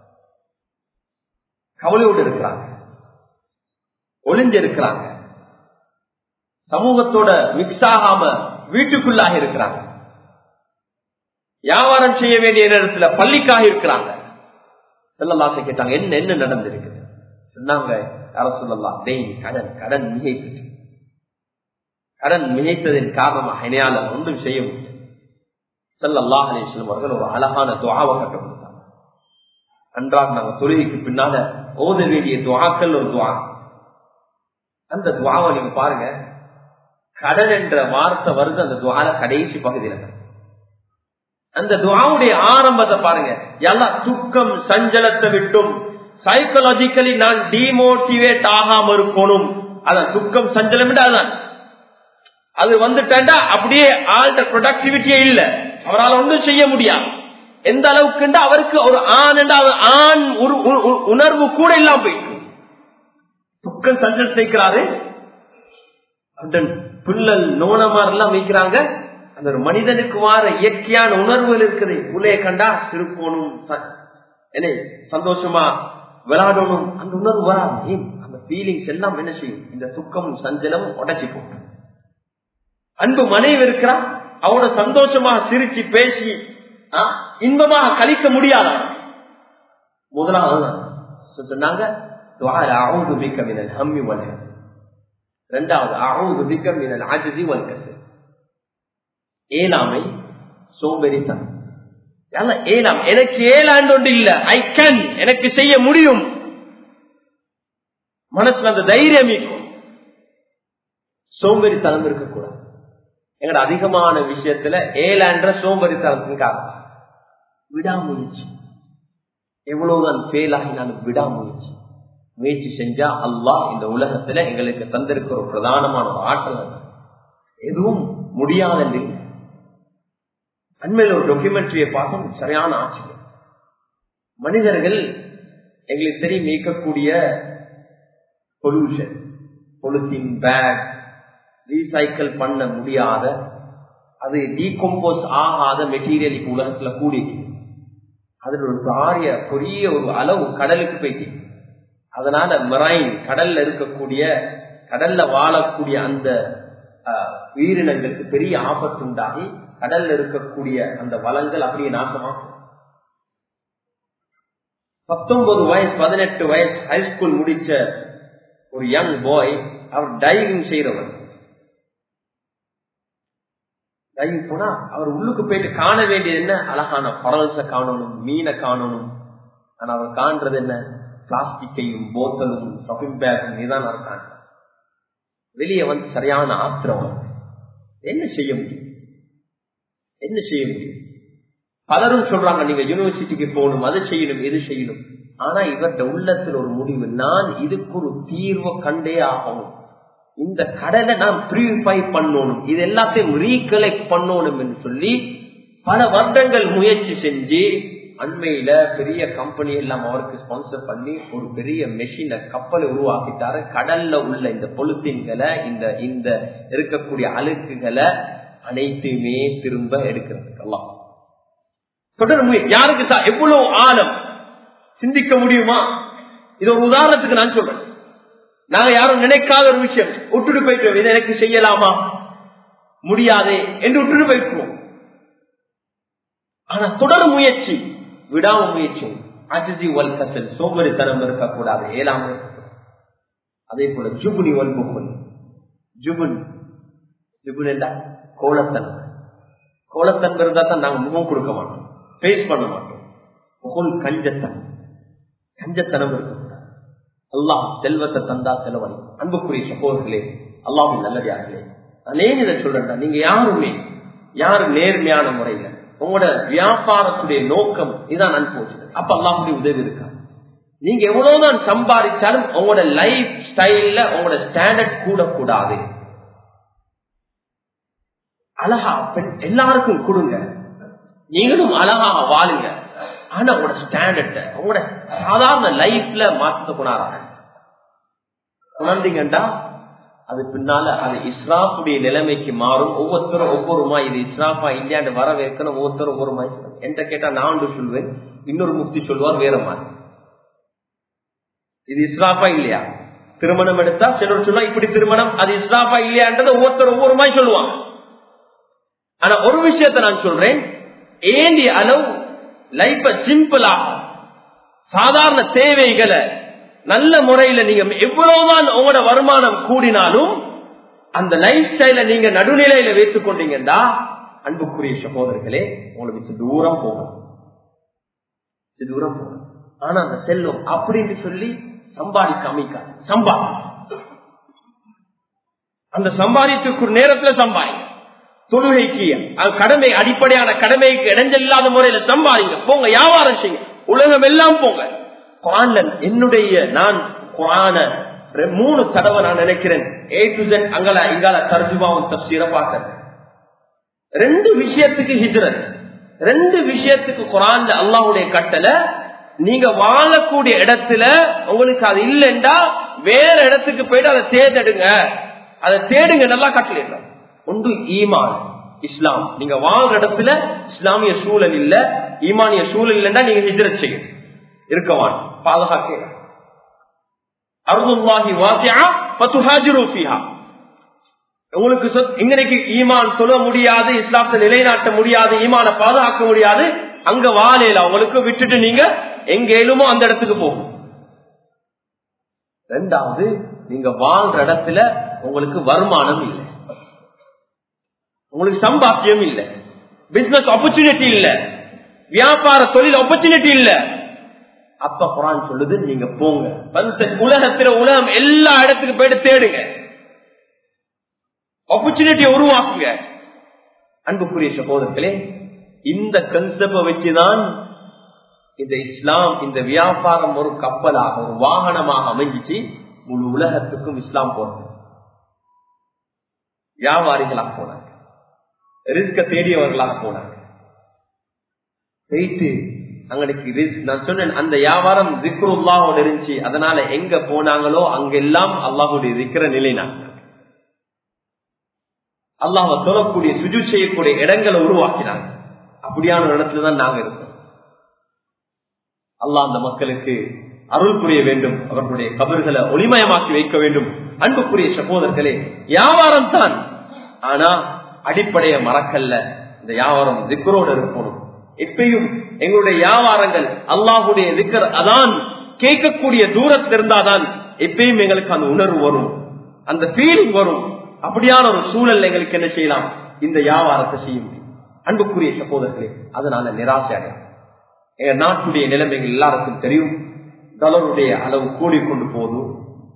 Speaker 1: கவலையோடு இருக்கிறாங்க ஒளிஞ்சிருக்கிறாங்க சமூகத்தோட மிக்ஸ் ஆகாம வீட்டுக்குள்ளாக இருக்கிறாங்க வியாபாரம் செய்ய வேண்டிய நேரத்துல பள்ளிக்காக இருக்கிறாங்க செல்லல்லாசை கேட்டாங்க என்ன என்ன நடந்திருக்கு சொன்னாங்க யார சொல்லலாம் டெய் கடன் கடன் மிகைத்து கடன் மிகைத்ததின் காரணமாக இணையால ஒன்றும் செய்ய முடியும் செல்லல்லாஹ் அலிஸ்லம் அவர்கள் ஒரு அழகான துவாவை கட்ட கொடுத்தாங்க அன்றாக நாங்க தொழுகைக்கு பின்னால ஓத வேண்டிய துவாக்கள் ஒரு துவா அந்த துவாவை நீங்க பாருங்க கடன் என்ற வார்த்தை வருது அந்த துவால கடைசி பகுதியில் அந்த துவாவுடைய ஆரம்பத்தை பாருங்க எல்லா துக்கம் சஞ்சலத்தை விட்டும் சைக்கலாஜிக்கலி நான் டிமோட்டிவேட் ஆகாம இருக்கணும் அதான் துக்கம் சஞ்சலம் அதான் அது வந்துட்டா அப்படியே ஆள்ட ப்ரொடக்டிவிட்டியே இல்ல அவரால் ஒன்றும் செய்ய முடியாது எந்த அளவுக்கு அவருக்கு ஒரு ஆண் என்றால் ஆண் உரு- உ- உ- உணர்வு கூட இல்லாம போயிட்டு துக்கம் சஞ்சல் சேர்க்கிறாரு அந்த புல்லல் நோனமார் எல்லாம் வைக்கிறாங்க அந்த ஒரு மனிதனுக்கு வார இயற்கையான உணர்வுகள் இருக்குது புள்ளைய கண்டா சிரிக்கணும் ச- என்ன சந்தோஷமா விளையாடணும் அந்த உணர்வு வராது ஏன் அந்த ஃபீலிங்ஸ் எல்லாம் என்ன செய்யும் இந்த துக்கமும் சஞ்சலமும் உடச்சி போட்டு அன்பு மனைவி இருக்கிறா அவனோட சந்தோஷமா சிரிச்சு பேசி ஆ, இன்பமாக கழிக்க முடியாதா முதலாவது சொன்னாங்க துஆல அஊது பிக்க மினல் ஹம்மி வல் ஹஸன். இரண்டாவது அஊது பிக்க மினல் அஜ்ஸி வல் கஸல். ஏழாமை சோம்பேறித்தனம் அல்ல, ஏழாம் எனக்கு ஏழாண்டு ஒன்று இல்ல ஐ கேன் எனக்கு செய்ய முடியும் மனசுல அந்த தைரியம் இருக்கும் சோம்பேறித்தனம் இருக்கக்கூடாது எங்கட அதிகமான விஷயத்துல ஏழான்ற சோம்பேறித்தனத்தின் காரணம் விடாமுயற்சி எவ்வளவுதான் ஃபெயில் ஆகினாலும் விடாமுயற்சி முயற்சி செஞ்சா அல்லாஹ் இந்த உலகத்துல எங்களுக்கு தந்திருக்கிற ஒரு பிரதானமான ஒரு ஆற்றல் அது. எதுவும் முடியாதென்று இல்லை. அண்மையில் ஒரு டாக்குமெண்ட்ரியை பார்த்தோம் சரியான ஆச்சரியம் மனிதர்கள் எங்களுக்கு தெரியும் இயக்கக்கூடிய பொல்யூஷன் பொலித்தீன் பேக் ரீசைக்கிள் பண்ண முடியாத அது டீகம்போஸ் ஆகாத மெட்டீரியல் இப்ப உலகத்துல கூடி அதுல ஒரு பாரிய பெரிய ஒரு அளவு கடலுக்கு போயிட்டு அதனால மெரைன் கடல்ல இருக்கக்கூடிய கடல்ல வாழக்கூடிய அந்த அஹ், உயிரினங்களுக்கு பெரிய ஆபத்து உண்டாகி கடல்ல இருக்கக்கூடிய அந்த வளங்கள் அப்படியே நாசமாகும் பத்தொன்பது வயசு பதினெட்டு வயசு ஹைஸ்கூல் முடிச்ச ஒரு யங் பாய் அவர் டைவிங் செய்யறவர் டைவிங் போனா அவர் உள்ளுக்கு போயிட்டு காண வேண்டியது என்ன அழகான பரல்ஸ காணணும் மீனை காணணும் ஆனா அவர் காண்றது என்ன பிளாஸ்டிக்கையும் போத்தலும் ஷாப்பிங் பேக்கும் இதான் இருக்காங்க வெளியே வந்து சரியான ஆத்திரம் என்ன செய்ய முடியும் என்ன செய்ய முடியும் பலரும் சொல்றாங்க நீங்க யூனிவர்சிட்டிக்கு போகணும் அது செய்யணும் இது செய்யணும் ஆனா இவர்ட உள்ளத்தில் ஒரு முடிவு நான் இதுக்கு ஒரு தீர்வை கண்டே ஆகணும் இந்த கடலை நான் பியூரிஃபை பண்ணணும் இது எல்லாத்தையும் ரீகலெக்ட் பண்ணணும் என்று சொல்லி பல வருடங்கள் முயற்சி செஞ்சு அண்மையில பெரிய கம்பெனி எல்லாம் அவருக்கு ஸ்பான்சர் பண்ணி ஒரு பெரிய மெஷினை கப்பலை உருவாக்கிட்டாரு கடல்ல உள்ள இந்த பொலித்தீன்களை இந்த இந்த இருக்கக்கூடிய அழுக்குகளை அனைத்துமே திரும்ப எடுக்கிறதுக்கெல்லாம் தொடர் முயற்சி யாருக்கு சா- எவ்வளவு ஆழம் சிந்திக்க முடியுமா இது ஒரு உதாரணத்துக்கு நான் சொல்றேன் நாங்க யாரும் நினைக்காத ஒரு விஷயம் விட்டுட்டு போயிட்டோம் இதை எனக்கு செய்யலாமா முடியாதே என்று விட்டுட்டு போயிட்டுருவோம் ஆனா தொடர் முயற்சி விடாம முயற்சி அஜிஜி வல் கசல் சோம்பரித்தனம் இருக்கக்கூடாது ஏழாம இருக்கக்கூடாது அதே போல ஜுபுனி வல் புகுன் ஜுபுன் ஜுபுன் என்றா கோலத்தன்மை கோலத்தன்மை இருந்தா தான் நாங்க முகம் கொடுக்க மாட்டோம் பேஸ் பண்ண மாட்டோம் புகழ் கஞ்சத்தனம் கஞ்சத்தனம் இருக்கக்கூடாது அல்லாஹ் செல்வத்தை தந்தா செலவழி அன்புக்குரிய சகோதரர்களே அல்லாஹும் நல்லதார்களே நான் ஏன் இதை சொல்றேன் நீங்க யாருமே யாரும் நேர்மையான முறையில உங்களோட வியாபாரத்துடைய நோக்கம் இதான் அனுபவிச்சது அப்ப அல்லாஹுடைய உதவி இருக்கா நீங்க எவ்வளவுதான் சம்பாதிச்சாலும் உங்களோட லைஃப் ஸ்டைல்ல உங்களோட ஸ்டாண்டர்ட் கூடக்கூடாது அழகா பெண் எல்லாருக்கும் கொடுங்க நீங்களும் அழகா வாழுங்க ஆனா உங்களோட ஸ்டாண்டர்ட உங்களோட சாதாரண லைஃப்ல மாற்ற கூடாது உணர்ந்தீங்கண்டா அது பின்னால அது இஸ்ராஃபுடைய நிலைமைக்கு மாறும் ஒவ்வொருத்தரும் ஒவ்வொருமா இது இஸ்ராஃபா இல்லையாண்டு வர வைக்கணும் ஒவ்வொருத்தரும் ஒவ்வொரு மாதிரி என்கிட்ட கேட்டா நான் ஒன்று சொல்வேன் இன்னொரு முக்தி சொல்வார் வேற மாதிரி இது இஸ்ராஃபா இல்லையா திருமணம் எடுத்தா சிலர் சொன்னா இப்படி திருமணம் அது இஸ்ராஃபா இல்லையான்றதை ஒவ்வொருத்தர் ஒவ்வொரு மாதிரி சொல்லுவாங்க ஆனா ஒரு விஷயத்தை நான் சொல்றேன் ஏண்டி அளவு லைஃப சிம்பிளா சாதாரண தேவைகளை நல்ல முறையில நீங்க எவ்வளவுதான் உங்களோட வருமானம் கூடினாலும் அந்த லைஃப் ஸ்டைல நீங்க நடுநிலையில வைத்துக் கொண்டீங்கன்னா அன்புக்குரிய சகோதரர்களே உங்களுக்கு தூரம் போகும் தூரம் போகும் ஆனா அந்த செல்வம் அப்படின்னு சொல்லி சம்பாதிக்க அமைக்காது சம்பாதி அந்த சம்பாதித்துக்கு நேரத்துல சம்பாதி தொழுகைக்கு அது கடமை அடிப்படையான கடமைக்கு இடைஞ்சல் இல்லாத முறையில சம்பாதிங்க போங்க வியாபாரம் செய்யுங்க உலகம் எல்லாம் போங்க குரான்ல என்னுடைய நான் குரான ரெ- மூணு தடவை நான் நினைக்கிறேன் ஏ டு ஜெட் அங்கல இங்கால தர்ஜுமாவும் தப்சீரை பார்க்கிறேன் ரெண்டு விஷயத்துக்கு ஹிஜ்ரத் ரெண்டு விஷயத்துக்கு குரான்ல அல்லாஹ்வுடைய கட்டளை நீங்க வாழக்கூடிய இடத்துல உங்களுக்கு அது இல்லைண்டா வேற இடத்துக்கு போயிட்டு அதை தேர்ந்தெடுங்க அதை தேடுங்க நல்லா கட்டளை ஒன்று ஈமான் இஸ்லாம் நீங்க வாழ்ற இடத்துல இஸ்லாமிய சூழல் இல்ல ஈமானிய சூழல் இல்லைன்னா நீங்க ஹிஜ்ரத் செய்யும் இருக்கவான் பாதுகாக்க அருள்வாஹி வாசியா பத்துஹாஜிரு ஃபீஹா உங்களுக்கு சொத்- இங்கனைக்கு ஈமான் சொல்ல முடியாது இஸ்லாத்தை நிலைநாட்ட முடியாது ஈமான பாதுகாக்க முடியாது அங்க வாழையில உங்களுக்கு விட்டுட்டு நீங்க எங்க ஏழுமோ அந்த இடத்துக்கு போகும் ரெண்டாவது நீங்க வாழ்ற இடத்துல உங்களுக்கு வருமானம் இல்லை உங்களுக்கு சம்பாத்தியம் இல்ல பிசினஸ் ஆப்பர்ச்சுனிட்டி இல்ல வியாபார தொழில் ஆப்பர்ச்சுனிட்டி இல்ல அப்ப குரான் சொல்லுது நீங்க போங்க பந்த உலகத்துல உலகம் எல்லா இடத்துக்கு போயிட்டு தேடுங்க ஆப்பர்ச்சுனிட்டியை உருவாக்குங்க அன்புக்குரிய சகோதரர்களே இந்த கன்செப்ட வச்சுதான் இந்த இஸ்லாம் இந்த வியாபாரம் ஒரு கப்பலாக ஒரு வாகனமாக அமைஞ்சிச்சு முழு உலகத்துக்கும் இஸ்லாம் போறது வியாபாரிகளாக போனாங்க ரிஸ்க தேடியவர்களாக போனாங்க போயிட்டு அங்களுக்கு ரிஸ்க் நான் சொன்னேன் அந்த வியாபாரம் திக்ருல்லாவோட இருந்துச்சு அதனால எங்க போனாங்களோ அங்கெல்லாம் அல்லாஹுடைய திக்கிற நிலைநாட்டினாங்க அல்லாஹ் சொல்லக்கூடிய சுஜு செய்யக்கூடிய இடங்களை உருவாக்கினாங்க அப்படியான ஒரு இடத்துல தான் நாங்க இருக்கோம் அல்லாஹ் அந்த மக்களுக்கு அருள் புரிய வேண்டும் அவர்களுடைய கபர்களை ஒளிமயமாக்கி வைக்க வேண்டும் அன்புக்குரிய சகோதரர்களே வியாபாரம் தான் ஆனா அடிப்படைய மறக்கல்ல இந்த வியாபாரம் திக்கரோடு இருக்கணும் எப்பயும் எங்களுடைய வியாபாரங்கள் அல்லாஹுடைய திக்கர் அதான் கேட்கக்கூடிய தூரத்தில் இருந்தாதான் எப்பயும் எங்களுக்கு அந்த உணர்வு வரும் அந்த ஃபீலிங் வரும் அப்படியான ஒரு சூழல் எங்களுக்கு என்ன செய்யலாம் இந்த வியாபாரத்தை செய்ய முடியும் அன்புக்குரிய சகோதரர்களே அதனால நிராசை அடையும் எங்க நாட்டுடைய நிலைமைகள் எல்லாருக்கும் தெரியும் டாலருடைய அளவு கூடிக்கொண்டு போதும்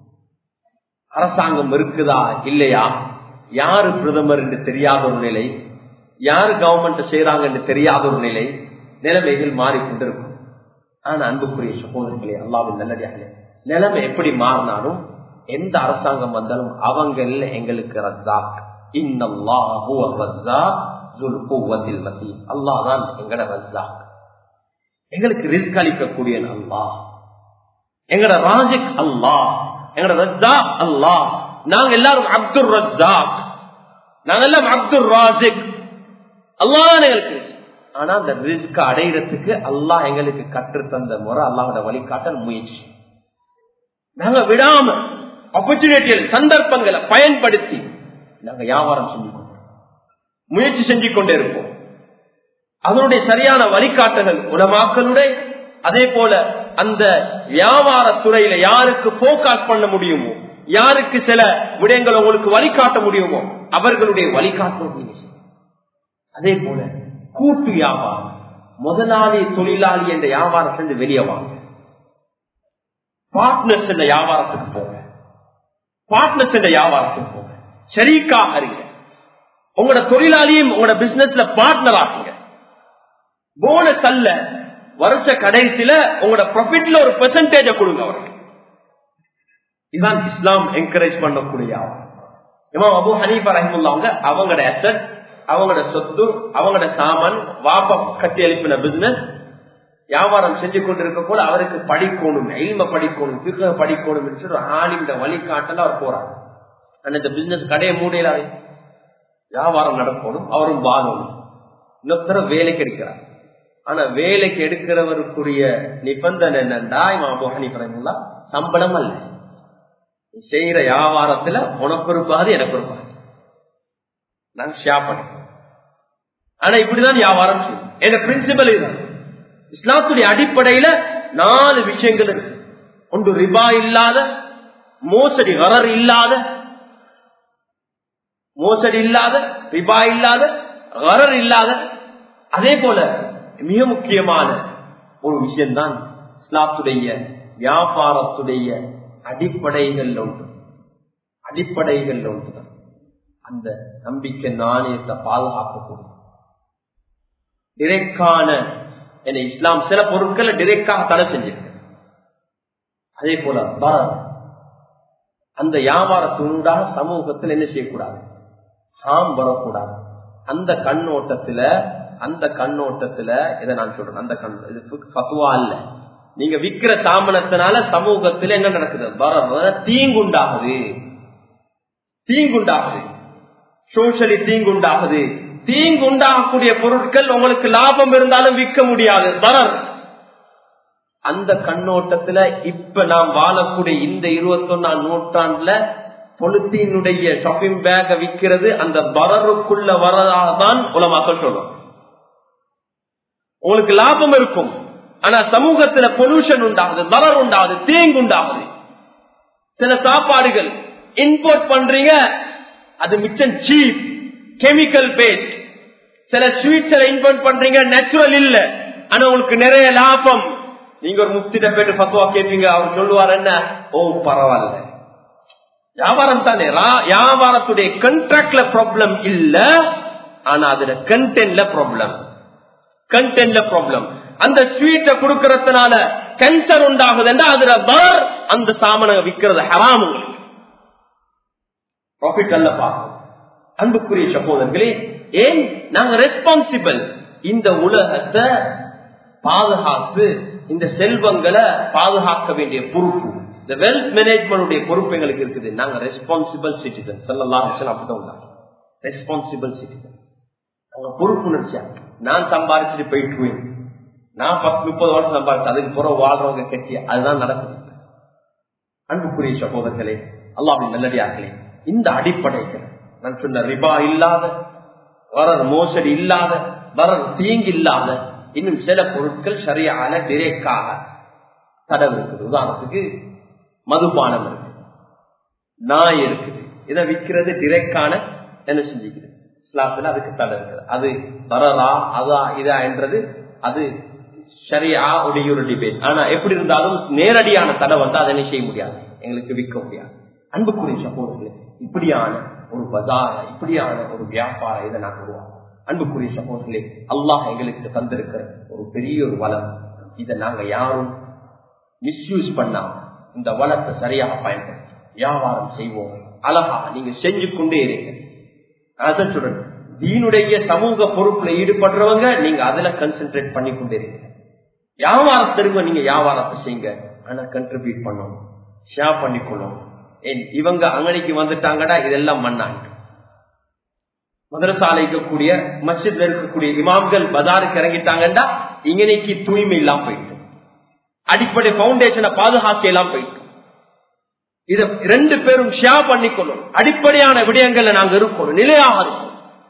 Speaker 1: அரசாங்கம் இருக்குதா இல்லையா யாரு பிரதமர் என்று தெரியாத ஒரு நிலை யாரு கவர்மெண்ட் செய்யறாங்க என்று தெரியாத ஒரு நிலை நிலைமைகள் மாறிக்கொண்டிருக்கும் ஆனா அன்புக்குரிய சகோதரர்களே அல்லாவின் நல்லடியாக நிலைமை எப்படி மாறினாலும் எந்த அரசாங்கம் வந்தாலும் அவங்க எங்களுக்கு ரத்தாக் இன்னல்லாஹு ரத்தாக் அல்லாஹ் தான் எங்கட ரத்தாக் எங்களுக்கு ரிஸ்க் அளிக்கக்கூடிய அல்லாஹ் எங்கட ராஜிக் அல்லாஹ் எங்கட ரஜாக் அல்லாஹ் நாங்க எல்லாரும் அப்துல் ரஜாக் நாங்க எல்லாம் அப்துல் ராஜிக் அல்லாஹ் எங்களுக்கு ஆனா அந்த ரிஸ்க் அடையிறதுக்கு அல்லாஹ் எங்களுக்கு கற்று தந்த முறை அல்லாஹோட வழிகாட்டல் முயற்சி நாங்க விடாம ஆப்பர்ச்சுனிட்டிகள் சந்தர்ப்பங்களை பயன்படுத்தி நாங்க வியாபாரம் செஞ்சு கொண்டோம் முயற்சி செஞ்சு கொண்டே இருப்போம் அதனுடைய சரியான வழிகாட்டுதல் உலமாக்களுடைய அதே போல அந்த வியாபார துறையில யாருக்கு போக்காஸ் பண்ண முடியுமோ யாருக்கு சில விடயங்கள் உங்களுக்கு வழிகாட்ட முடியுமோ அவர்களுடைய வழிகாட்டு அதே போல கூட்டு வியாபாரம் முதலாளி தொழிலாளி என்ற வியாபாரம் சென்று வெளியே வாங்க பார்ட்னர்ஸ் என்ற வியாபாரத்துக்கு போங்க பார்ட்னர்ஸ் என்ற வியாபாரத்துக்கு போங்க ஷரீக்கா அறிங்க உங்களோட தொழிலாளியும் உங்களோட பிசினஸ்ல பார்ட்னர் ஆகுங்க போனஸ் அல்ல வருஷ கடைசியில உங்களோட ப்ராஃபிட்ல ஒரு பெர்சன்டேஜ கொடுங்க அவருக்கு இதுதான் இஸ்லாம் என்கரேஜ் பண்ணக்கூடிய இமாம் அபு ஹனீஃபா ரஹிமுல்லாங்க அவங்களோட அசட் அவங்களோட சொத்து அவங்களோட சாமான் வாப்பா கட்டி எழுப்பின பிசினஸ் வியாபாரம் செஞ்சு கொண்டிருக்க போல அவருக்கு படிக்கணும் எல்ம படிக்கணும் பிக படிக்கணும் சொல்லி ஒரு ஆலிமிட வழிகாட்டல அவர் போறாரு அந்த பிசினஸ் கடையை மூடையில வியாபாரம் நடக்கணும் அவரும் வாழணும் இன்னொருத்தர வேலைக்கு எடுக்கிறார் ஆனா வேலைக்கு எடுக்கிறவருக்குரிய நிபந்தனை என்னண்டா இவன் அபு ஹனீஃபா சம்பளம் அல்ல செய்யற வியாபாரத்துல உனக்கு ஒரு பாதி எனக்கு ஒரு பாதி நாங்க ஷேர் பண்ணிக்கிறோம் ஆனா இப்படிதான் வியாபாரம் செய்யும் என் பிரின்சிபல் இதுதான் இஸ்லாத்துடைய அடிப்படையில நாலு விஷயங்கள் இருக்கு ஒன்று ரிபா இல்லாத மோசடி வரர் இல்லாத மோசடி இல்லாத ரிபா இல்லாத வரர் இல்லாத அதே போல மிக முக்கியமான ஒரு விஷயம்தான் இஸ்லாத்துடைய வியாபாரத்துடைய அடிப்படைகள் ஒன்று அடிப்படைகள் ஒன்றுதான் அந்த நம்பிக்கை நாணயத்தை பாதுகாக்கக்கூடிய டிரெக்டான என இஸ்லாம் சில பொருட்களை டிரெக்டாக தடை செஞ்சிருக்கு அதே போல பரத் அந்த வியாபாரத்தினூடாக சமூகத்தில் என்ன செய்யக்கூடாது ஹாம் வரக்கூடாது அந்த கண்ணோட்டத்துல அந்த கண்ணோட்டத்துல இதை நான் சொல்றேன் அந்த கண் இது பத்துவா இல்ல நீங்க விக்கிற தாமனத்தினால சமூகத்துல என்ன நடக்குது வர வர தீங்குண்டாகுது தீங்குண்டாகுது சோஷலி தீங்குண்டாகுது தீங்குண்டாகக்கூடிய பொருட்கள் உங்களுக்கு லாபம் இருந்தாலும் விற்க முடியாது வரர் அந்த கண்ணோட்டத்துல இப்ப நாம் வாழக்கூடிய இந்த இருபத்தொன்னாம் நூற்றாண்டுல பொலித்தீனுடைய ஷாப்பிங் பேக விற்கிறது அந்த பரருக்குள்ள வரதான் உலமாக்கள் சொல்லும் உங்களுக்கு லாபம் இருக்கும் ஆனா சமூகத்துல பொல்யூஷன் உண்டாகுது பரர் உண்டாகுது தீங்கு உண்டாகுது சில சாப்பாடுகள் இம்போர்ட் பண்றீங்க அது மிச்சம் சீப் கெமிக்கல் பேஸ்ட் சில ஸ்வீட்ஸ் இம்போர்ட் பண்றீங்க நேச்சுரல் இல்ல ஆனா உங்களுக்கு நிறைய லாபம் நீங்க ஒரு முக்திட்ட போயிட்டு பத்துவா கேட்பீங்க அவர் சொல்லுவார் என்ன ஓ பரவாயில்ல வியாபாரம் தானே வியாபாரத்துடைய கண்ட்ராக்ட்ல ப்ராப்ளம் இல்ல ஆனா அதுல கண்டென்ட்ல ப்ராப்ளம் கண்டென்ட்ல ப்ராப்ளம் அந்த ஸ்வீட்டை கொடுக்கறதுனால கேன்சர் உண்டாகுதுன்னா அதுல பார் அந்த சாமனை விற்கிறது ஹராம் உங்களுக்கு ப்ராஃபிட் அல்ல பார்க்கும் அன்புக்குரிய சகோதரர்களே ஏன் நாங்க ரெஸ்பான்சிபிள் இந்த உலகத்தை பாதுகாத்து இந்த செல்வங்களை பாதுகாக்க வேண்டிய பொறுப்பு இந்த வெல்த் மேனேஜ்மெண்ட் பொறுப்பு எங்களுக்கு இருக்குது நாங்க ரெஸ்பான்சிபிள் சிட்டிசன் செல்லலாம் அப்படிதான் ரெஸ்பான்சிபிள் சிட்டிசன் அவங்க பொறுப்பு நினைச்சா நான் சம்பாரிச்சுட்டு போயிட்டு நான் பத்து முப்பது வருஷம் சம்பாரிச்சு அதுக்கு புற வாழ்றவங்க கட்டி அதுதான் நடக்குது அன்புக்குரிய சகோதரர்களே அல்லாவின் நல்லடியார்களே இந்த அடிப்படைகள் நான் சொன்ன ரிபா இல்லாத வரர் மோசடி இல்லாத வரர் தீங்கு இல்லாத இன்னும் சில பொருட்கள் சரியான டிரெக்டாக தடவு இருக்குது உதாரணத்துக்கு மதுபானம் இருக்கு நாய் இருக்குது இதை விற்கிறது டிரெக்டான என்ன செஞ்சுக்குது இஸ்லாத்துல அதுக்கு தடை இருக்குது அது வரதா அதா இதா என்றது அது சரியா உடைய ஒரு டிபேட் ஆனா எப்படி இருந்தாலும் நேரடியான தடை வந்து அதை என்ன செய்ய முடியாது எங்களுக்கு விற்க முடியாது அன்புக்குரிய சகோதரர்களே இப்படியான ஒரு பஜார இப்படியான ஒரு வியாபார இதை நான் உருவாக்கும் அன்புக்குரிய சகோதரர்களே அல்லாஹ் எங்களுக்கு தந்திருக்கிற ஒரு பெரிய ஒரு வளம் இதை நாங்க யாரும் மிஸ்யூஸ் பண்ணாம இந்த வளத்தை சரியாக பயன்படுத்தி வியாபாரம் செய்வோம் அழகா நீங்க செஞ்சு கொண்டே இருங்க அதான் சொல்றேன் தீனுடைய சமூக பொறுப்புல ஈடுபடுறவங்க நீங்க அதுல கன்சென்ட்ரேட் பண்ணி கொண்டே இருங்க வியாபாரம் திரும்ப நீங்க வியாபாரத்தை செய்யுங்க ஆனா கண்ட்ரிபியூட் பண்ணணும் ஷேர் பண்ணிக்கொள்ளும் இவங்க அங்கனைக்கு வந்துட்டாங்கடா இதெல்லாம் மண்ணாங்க மதரசாலை இருக்கக்கூடிய மஸ்ஜித்ல இருக்கக்கூடிய இமாம்கள் பஜாருக்கு இறங்கிட்டாங்கடா இங்கனைக்கு தூய்மை இல்லாம போயிட்டு அடிப்படை பவுண்டேஷனை பாதுகாக்க எல்லாம் போயிட்டு இத ரெண்டு பேரும் ஷேர் பண்ணிக்கொள்ளும் அடிப்படையான விடயங்கள்ல நாங்க இருக்கணும் நிலையாக இருக்கணும்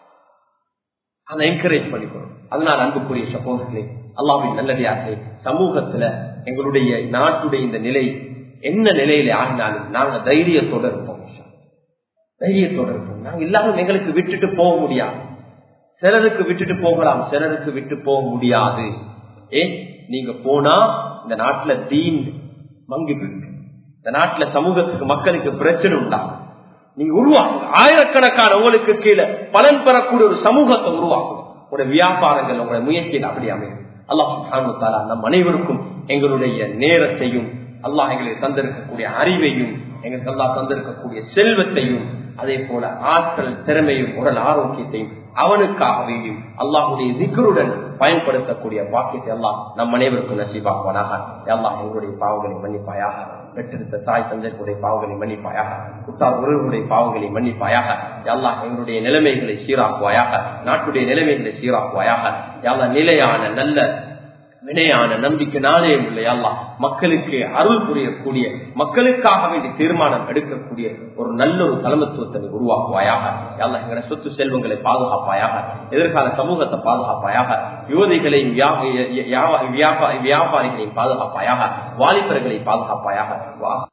Speaker 1: அதை என்கரேஜ் பண்ணிக்கணும் அதனால அன்புக்குரிய சகோதரர்களே அல்லாவின் நல்லடியார்களே சமூகத்துல எங்களுடைய நாட்டுடைய இந்த நிலை என்ன நிலையில ஆகினாலும் நாங்க தைரியத்தோட இருப்போம் தைரியத்தோட இருப்போம் நாங்க எல்லாரும் எங்களுக்கு விட்டுட்டு போக முடியாது சிலருக்கு விட்டுட்டு போகலாம் சிலருக்கு விட்டு போக முடியாது ஏன் நீங்க போனா இந்த நாட்டுல தீன் மங்கி போயிட்டு இந்த நாட்டுல சமூகத்துக்கு மக்களுக்கு பிரச்சனை உண்டாகும் நீங்க உருவாக்குங்க ஆயிரக்கணக்கான உங்களுக்கு கீழே பலன் பெறக்கூடிய ஒரு சமூகத்தை உருவாக்கும் உங்களோட வியாபாரங்கள் உங்களோட முயற்சியில் அப்படி அமையும் அல்லாஹ் நம் அனைவருக்கும் எங்களுடைய நேரத்தையும் அல்லாஹ் எங்களுக்கு தந்திருக்கக்கூடிய அறிவையும் எங்களுக்கு அல்லாஹ் தந்திருக்கக்கூடிய செல்வத்தையும் அதே போல ஆற்றல் திறமையும் உடல் ஆரோக்கியத்தையும் அவனுக்காக வேண்டியும் அல்லாஹுடைய திகருடன் பயன்படுத்தக்கூடிய பாக்கியத்தை எல்லாம் நம் அனைவருக்கும் நசீபாக்குவனாக எல்லாம் எங்களுடைய பாவங்களை மன்னிப்பாயாக பெற்றெடுத்த தாய் தந்தைகளுடைய பாவங்களை மன்னிப்பாயாக குத்தார் உறவுடைய பாவங்களை மன்னிப்பாயாக எல்லா எங்களுடைய நிலைமைகளை சீராக்குவாயாக நாட்டுடைய நிலைமைகளை சீராக்குவாயாக எல்லா நிலையான நல்ல வினையான நம்பிக்கை நாளே அல்லா மக்களுக்கு அருள் புரியக்கூடிய மக்களுக்காக வேண்டி தீர்மானம் எடுக்கக்கூடிய ஒரு நல்ல ஒரு தலைமத்துவத்தை உருவாக்குவாயாக எல்லா எங்களுடைய சொத்து செல்வங்களை பாதுகாப்பாயாக எதிர்கால சமூகத்தை பாதுகாப்பாயாக யுவதிகளையும் வியாபாரிகளையும் பாதுகாப்பாயாக வாலிபர்களை பாதுகாப்பாயாக